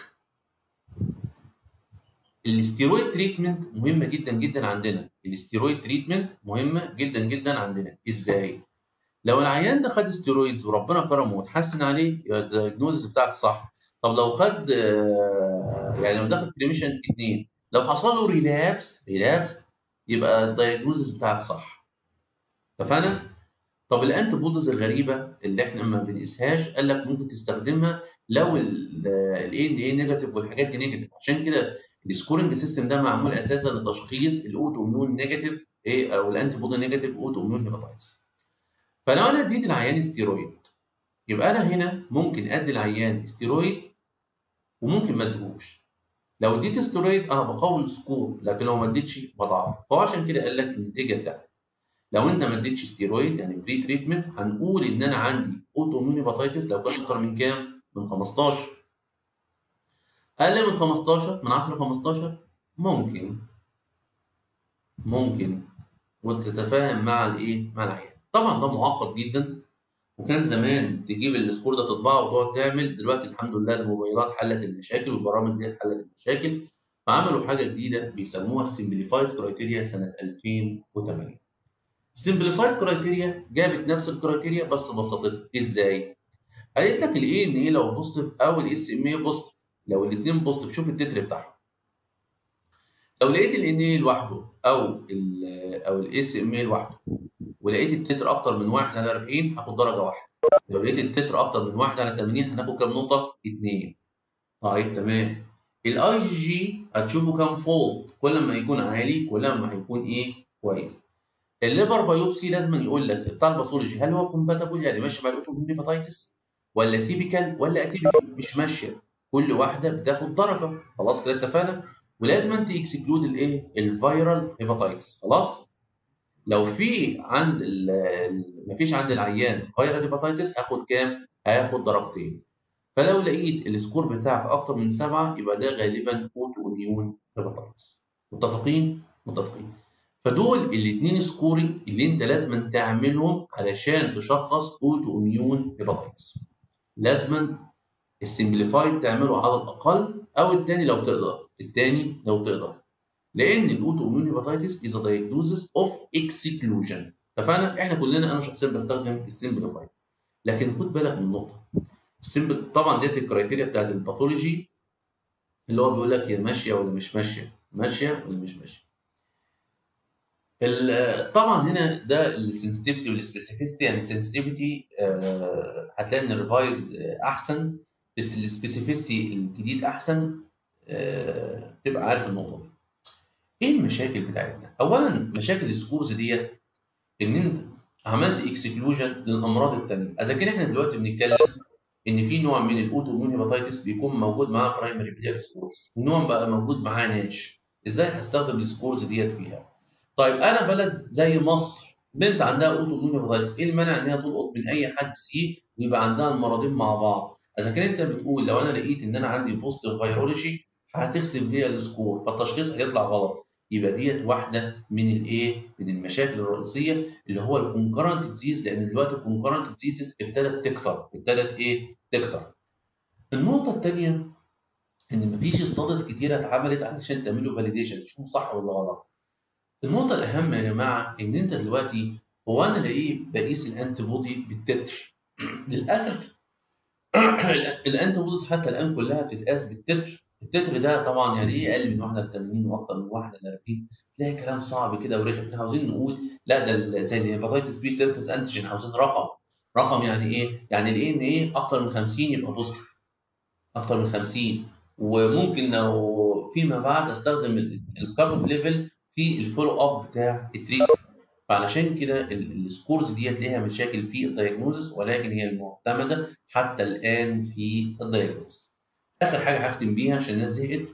الاستيرويد تريتمنت مهمه جدا جدا عندنا الاستيرويد تريتمنت مهمه جدا جدا عندنا ازاي لو العيان ده خد استيرويدز وربنا كرمه وتحسن عليه يبقى الدايجنوزس بتاعك صح طب لو خد آه، يعني لو دخل في ريميشن 2 لو حصل له ريلابس ريلابس يبقى الدايجنوزس بتاعك صح اتفقنا طب الانتي بوديز الغريبه اللي احنا ما بنقيسهاش قال لك ممكن تستخدمها لو الاي ان اي نيجاتيف والحاجات دي نيجاتيف عشان كده السكورنج سيستم ده معمول اساسا لتشخيص الاوتو اميون نيجاتيف ايه او الانتي بودي نيجاتيف اوتو اميون هيباتايتس فلو انا اديت العيان استيرويد يبقى انا هنا ممكن ادي العيان استيرويد وممكن ما اديهوش لو اديت استيرويد انا بقوي السكور لكن لو ما اديتش بضعف فعشان كده قال لك النتيجه بتاعتك لو انت ما اديتش ستيرويد يعني بري تريتمنت هنقول ان انا عندي اوتو اميون هيباتايتس لو كان اكتر من كام؟ من 15 اقل من 15 من 10 ل 15 ممكن ممكن وتتفاهم مع الايه؟ مع العيان طبعا ده معقد جدا وكان زمان تجيب السكور ده تطبعه وتقعد تعمل دلوقتي الحمد لله الموبايلات حلت المشاكل والبرامج دي حلت المشاكل فعملوا حاجه جديده بيسموها السمبليفايد كرايتيريا سنه 2008 السمبليفايد كرايتيريا جابت نفس الكرايتيريا بس بسطتها ازاي؟ قالت لك الاي ان اي لو بوزيتيف او الاس ام اي بوزيتيف لو الاثنين بوزيتيف شوف التتر بتاعهم لو لقيت ال ان اي لوحده او ال او الاس ام اي لوحده ولقيت التتر اكتر من 1 على 40 هاخد درجه واحده لو لقيت التتر اكتر من 1 على 80 هناخد كام نقطه؟ 2 طيب تمام الاي جي جي هتشوفه كام فولد كل ما يكون عالي كل ما هيكون ايه كويس الليفر بايوبسي لازم يقول لك بتاع الباثولوجي هل هو كومباتبل يعني ماشي مع الاوتوميون هيباتايتس ولا تيبيكال ولا اتيبيكال مش ماشيه كل واحده بتاخد درجه خلاص كده اتفقنا ولازم انت اكسكلود الايه الفيرال هيباتايتس خلاص لو في عند مفيش عند العيان فيرال هيباتايتس هاخد كام هاخد درجتين فلو لقيت السكور بتاعك اكتر من سبعه يبقى ده غالبا اوتو اميون هيباتايتس متفقين متفقين فدول الاثنين سكورنج اللي انت لازم تعملهم علشان تشخص اوتو اميون هيباتايتس لازم السمبليفايد تعمله على الاقل او الثاني لو تقدر الثاني لو تقدر لان الاوتو اميون هيباتايتس از دايجنوزس اوف اكسكلوجن اتفقنا احنا كلنا انا شخصيا بستخدم السمبليفايد لكن خد بالك من نقطه السمبل طبعا ديت الكرايتيريا بتاعت الباثولوجي اللي هو بيقول لك هي ماشيه ولا مش ماشيه ماشيه ولا مش ماشيه ال- طبعا هنا ده السنسيتيفيتي والسبيسيفيستي يعني السنسيتيفيتي هتلاقي ان الريفايز احسن بس السبيسيفيستي الجديد احسن آه، تبقى عارف النقطه دي. ايه المشاكل بتاعتنا؟ اولا مشاكل السكورز ديت ان انت عملت اكسكلوجن للامراض الثانيه، اذا كان احنا دلوقتي بنتكلم ان في نوع من الاوتو اميون هيباتيتس بيكون موجود معاه برايمري بيلياري سكورز ونوع بقى موجود معاه ناش، ازاي هستخدم السكورز ديت فيها؟ طيب انا بلد زي مصر بنت عندها اوتو اميون هيباتيتس، ايه المانع ان هي تلقط من اي حد سي ويبقى عندها المرضين مع بعض؟ اذا كان انت بتقول لو انا لقيت ان انا عندي بوزيتيف فيرولوجي هتخسف بيها السكور فالتشخيص هيطلع غلط يبقى ديت واحده من الايه؟ من المشاكل الرئيسيه اللي هو الكونكرنت ديزيز لان دلوقتي الكونكرنت ديزيز ابتدت تكتر ابتدت ايه؟ تكتر. النقطه الثانيه ان مفيش ستادز كتيره اتعملت علشان تعملوا فاليديشن تشوفوا صح ولا غلط. النقطه الاهم يا جماعه ان انت دلوقتي هو انا لاقيه بقيس الانتي بودي بالتتر للاسف الانتي بوديز حتى الان كلها بتتقاس بالتتر التتر ده طبعا يعني ايه اقل من واحده ل 80 واكتر من واحده ل 40 تلاقي كلام صعب كده ورخم احنا عاوزين نقول لا ده ال- زي الهيباتيتس بي سيرفيس انتيجين عاوزين رقم رقم يعني ايه؟ يعني الاي ان ايه اكتر من 50 يبقى بوزيتيف اكتر من 50 وممكن لو فيما بعد استخدم الكات اوف ليفل في الفولو اب بتاع التريتمنت فعلشان كده ال- السكورز ديت ليها مشاكل في الدايجنوزس ولكن هي المعتمده حتى الان في الدايجنوزس. اخر حاجه هختم بيها عشان الناس زهقت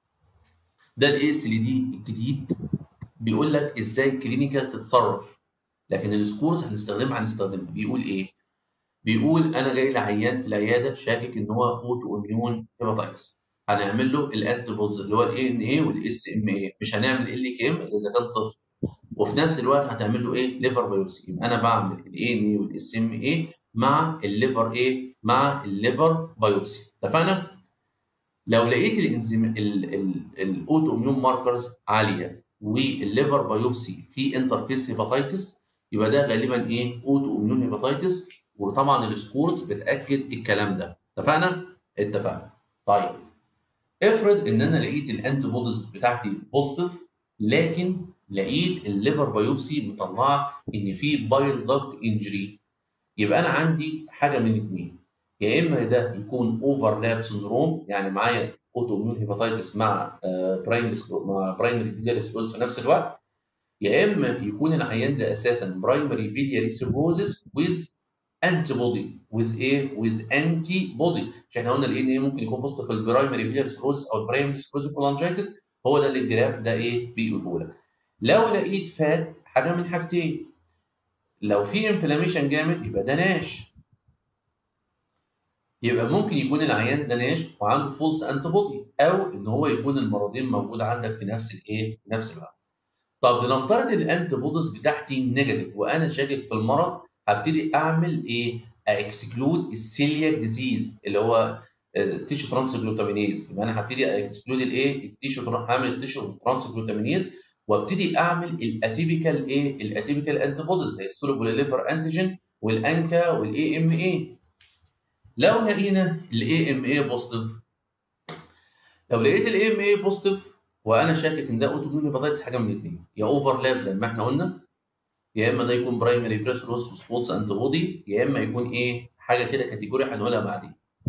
ده الاي اس ال دي الجديد بيقول لك ازاي كلينيكال تتصرف لكن السكورز هنستخدمها هنستخدمها بيقول ايه؟ بيقول انا جاي لعيان في العياده شاكك ان هو اوتو اميون هيباتايتس هنعمل له الانتي بودز اللي هو الاي ان اي والاس ام اي مش هنعمل ال كي ام اذا كان طفل وفي نفس الوقت هتعمل له ايه؟ ليفر بايوبسي يبقى انا بعمل الاي ان اي والاس ام اي مع الليفر ايه؟ مع الليفر بايوبسي اتفقنا؟ لو لقيت الانزيم ال- ال- الاوتو اميون ماركرز عاليه والليفر بايوبسي في انترفيس هيباتيتس يبقى ده غالبا ايه؟ اوتو اميون هيباتيتس وطبعا السكورز بتاكد الكلام ده اتفقنا؟ اتفقنا طيب افرض ان انا لقيت الانتي بوديز بتاعتي بوزيتيف لكن لقيت الليفر بايوبسي مطلعه ان في بايل داكت انجري يبقى انا عندي حاجه من اتنين يا اما ده يكون اوفرلاب سندروم يعني معايا اوتو اميون هيباتيتس مع برايمري مع برايمري بيلياري سيروزس في نفس الوقت يا اما يكون العيان ده اساسا برايمري بيلياري سيروزس ويز انتي بودي ويز ايه؟ ويز انتي بودي مش احنا قلنا الايه ان ايه ممكن يكون بوست في البرايمري بيلياري سيروزس او البرايمري سيروزس كولانجيتس هو ده اللي الجراف ده ايه بيقوله لك لو لقيت فات حاجه من حاجتين لو في انفلاميشن جامد يبقى ده ناش يبقى ممكن يكون العيان ده ناش وعنده فولس انتي بودي او ان هو يكون المرضين موجود عندك في نفس الايه في نفس الوقت طب لنفترض الانتي بوديز بتاعتي نيجاتيف وانا شاكك في المرض هبتدي اعمل ايه اكسكلود السيلياك ديزيز اللي هو التيشو ترانسجلوتامينيز يبقى انا هبتدي اكسكلود الايه التيشو تران- هعمل التيشو ترانسجلوتامينيز وابتدي اعمل الاتيبيكال ايه الاتيبيكال انتي بوديز زي السولوبول ليفر انتيجين والانكا والاي ام اي لو لقينا الاي ام اي بوزيتيف لو لقيت الاي ام اي بوزيتيف وانا شاكك ان ده اوتو اميون هيباتيتس حاجه من الاثنين يا اوفرلاب زي ما احنا قلنا يا اما ده يكون برايمري بريسروس وسبوتس انتي بودي يا اما يكون ايه حاجه كده كاتيجوري هنقولها بعدين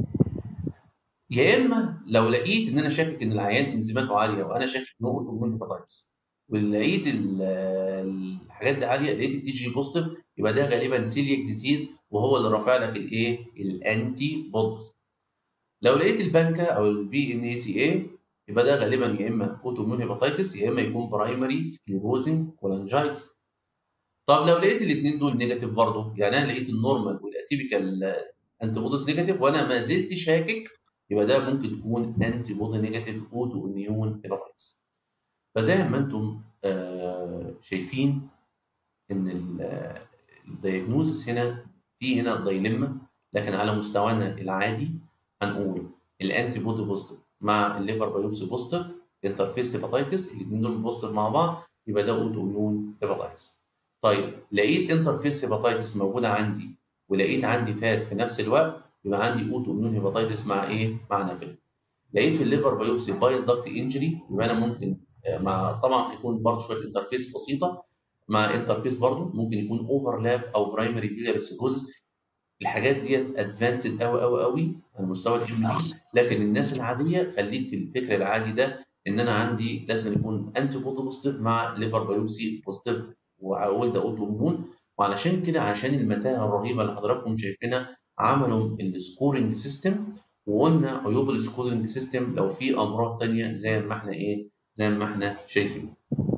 يا اما لو لقيت ان انا شاكك ان العيان انزيماته عاليه وانا شاكك ان هو اوتو اميون هيباتيتس ولقيت ال- الحاجات دي عاليه لقيت التي جي بوزيتيف يبقى ده غالبا سيلياك ديزيز وهو اللي رافع لك الايه الانتي بوديز لو لقيت البنكا او البي ان اي سي اي يبقى ده غالبا يا اما اوتو اميون هيباتيتس يا اما يكون برايمري سكليروزنج كولانجايتس طب لو لقيت الاثنين دول نيجاتيف برضه يعني انا لقيت النورمال والاتيبيكال انتي بوديز نيجاتيف وانا ما زلت شاكك يبقى ده ممكن تكون انتي بودي نيجاتيف اوتو اميون هيباتيتس فزي ما انتم آه شايفين ان الدايجنوزس هنا في هنا دايلما لكن على مستوانا العادي هنقول الانتي بودي بوزيتيف مع الليفر بايوبسي بوزيتيف انترفيس هيباتيتس الاثنين دول بوزيتيف مع بعض يبقى ده اوتو اميون هيباتيتس طيب لقيت انترفيس هيباتيتس موجوده عندي ولقيت عندي فات في نفس الوقت يبقى عندي اوتو اميون هيباتيتس مع ايه؟ مع نافل لقيت في الليفر بايوبسي بايل داكت انجري يبقى انا ممكن آه، مع طبعا هيكون برضه شويه انترفيس بسيطه مع انترفيس برضه ممكن يكون اوفرلاب او برايمري بيليار سيروزس الحاجات ديت ادفانسد قوي قوي قوي على مستوى الام دي لكن الناس العاديه خليك في الفكر العادي ده ان انا عندي لازم يكون انتي بودي بوزيتيف مع ليفر بايوبسي بوزيتيف وولد اوتو اميون وعلشان كده عشان المتاهه الرهيبه اللي حضراتكم شايفينها عملوا السكورنج سيستم وقلنا عيوب السكورنج سيستم لو في امراض تانية زي ما احنا ايه زي ما احنا شايفين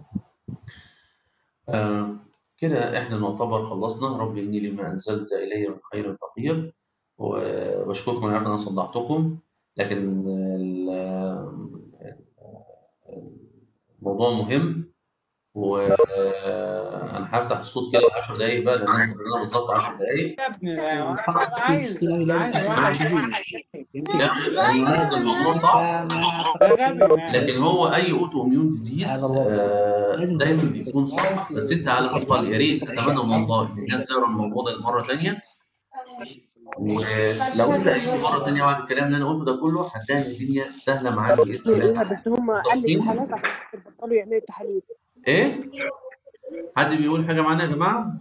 آه كده احنا نعتبر خلصنا رب اني لما انزلت الي من خير فقير وبشكركم انا عارف ان انا صدعتكم لكن ال- الموضوع مهم وانا هفتح الصوت كده 10 دقايق بقى لان انا لنا بالظبط 10 دقايق يا ابني انا عايز عايز واحد لا انا عارف الموضوع صعب يا غبي لكن هو اي اوتو اميون ديزيز دايما بيكون صعب بس انت على الاقل يا ريت اتمنى من الله ان الناس تقرا الموضوع ده مره ثانيه ولو انت قريت مره ثانيه بعد الكلام اللي انا قلته ده كله هتلاقي الدنيا سهله معاك باذن لا الله بس هم قال لي الحالات عشان يبطلوا يعملوا تحاليل ايه؟ حد بيقول حاجه معانا يا جماعه؟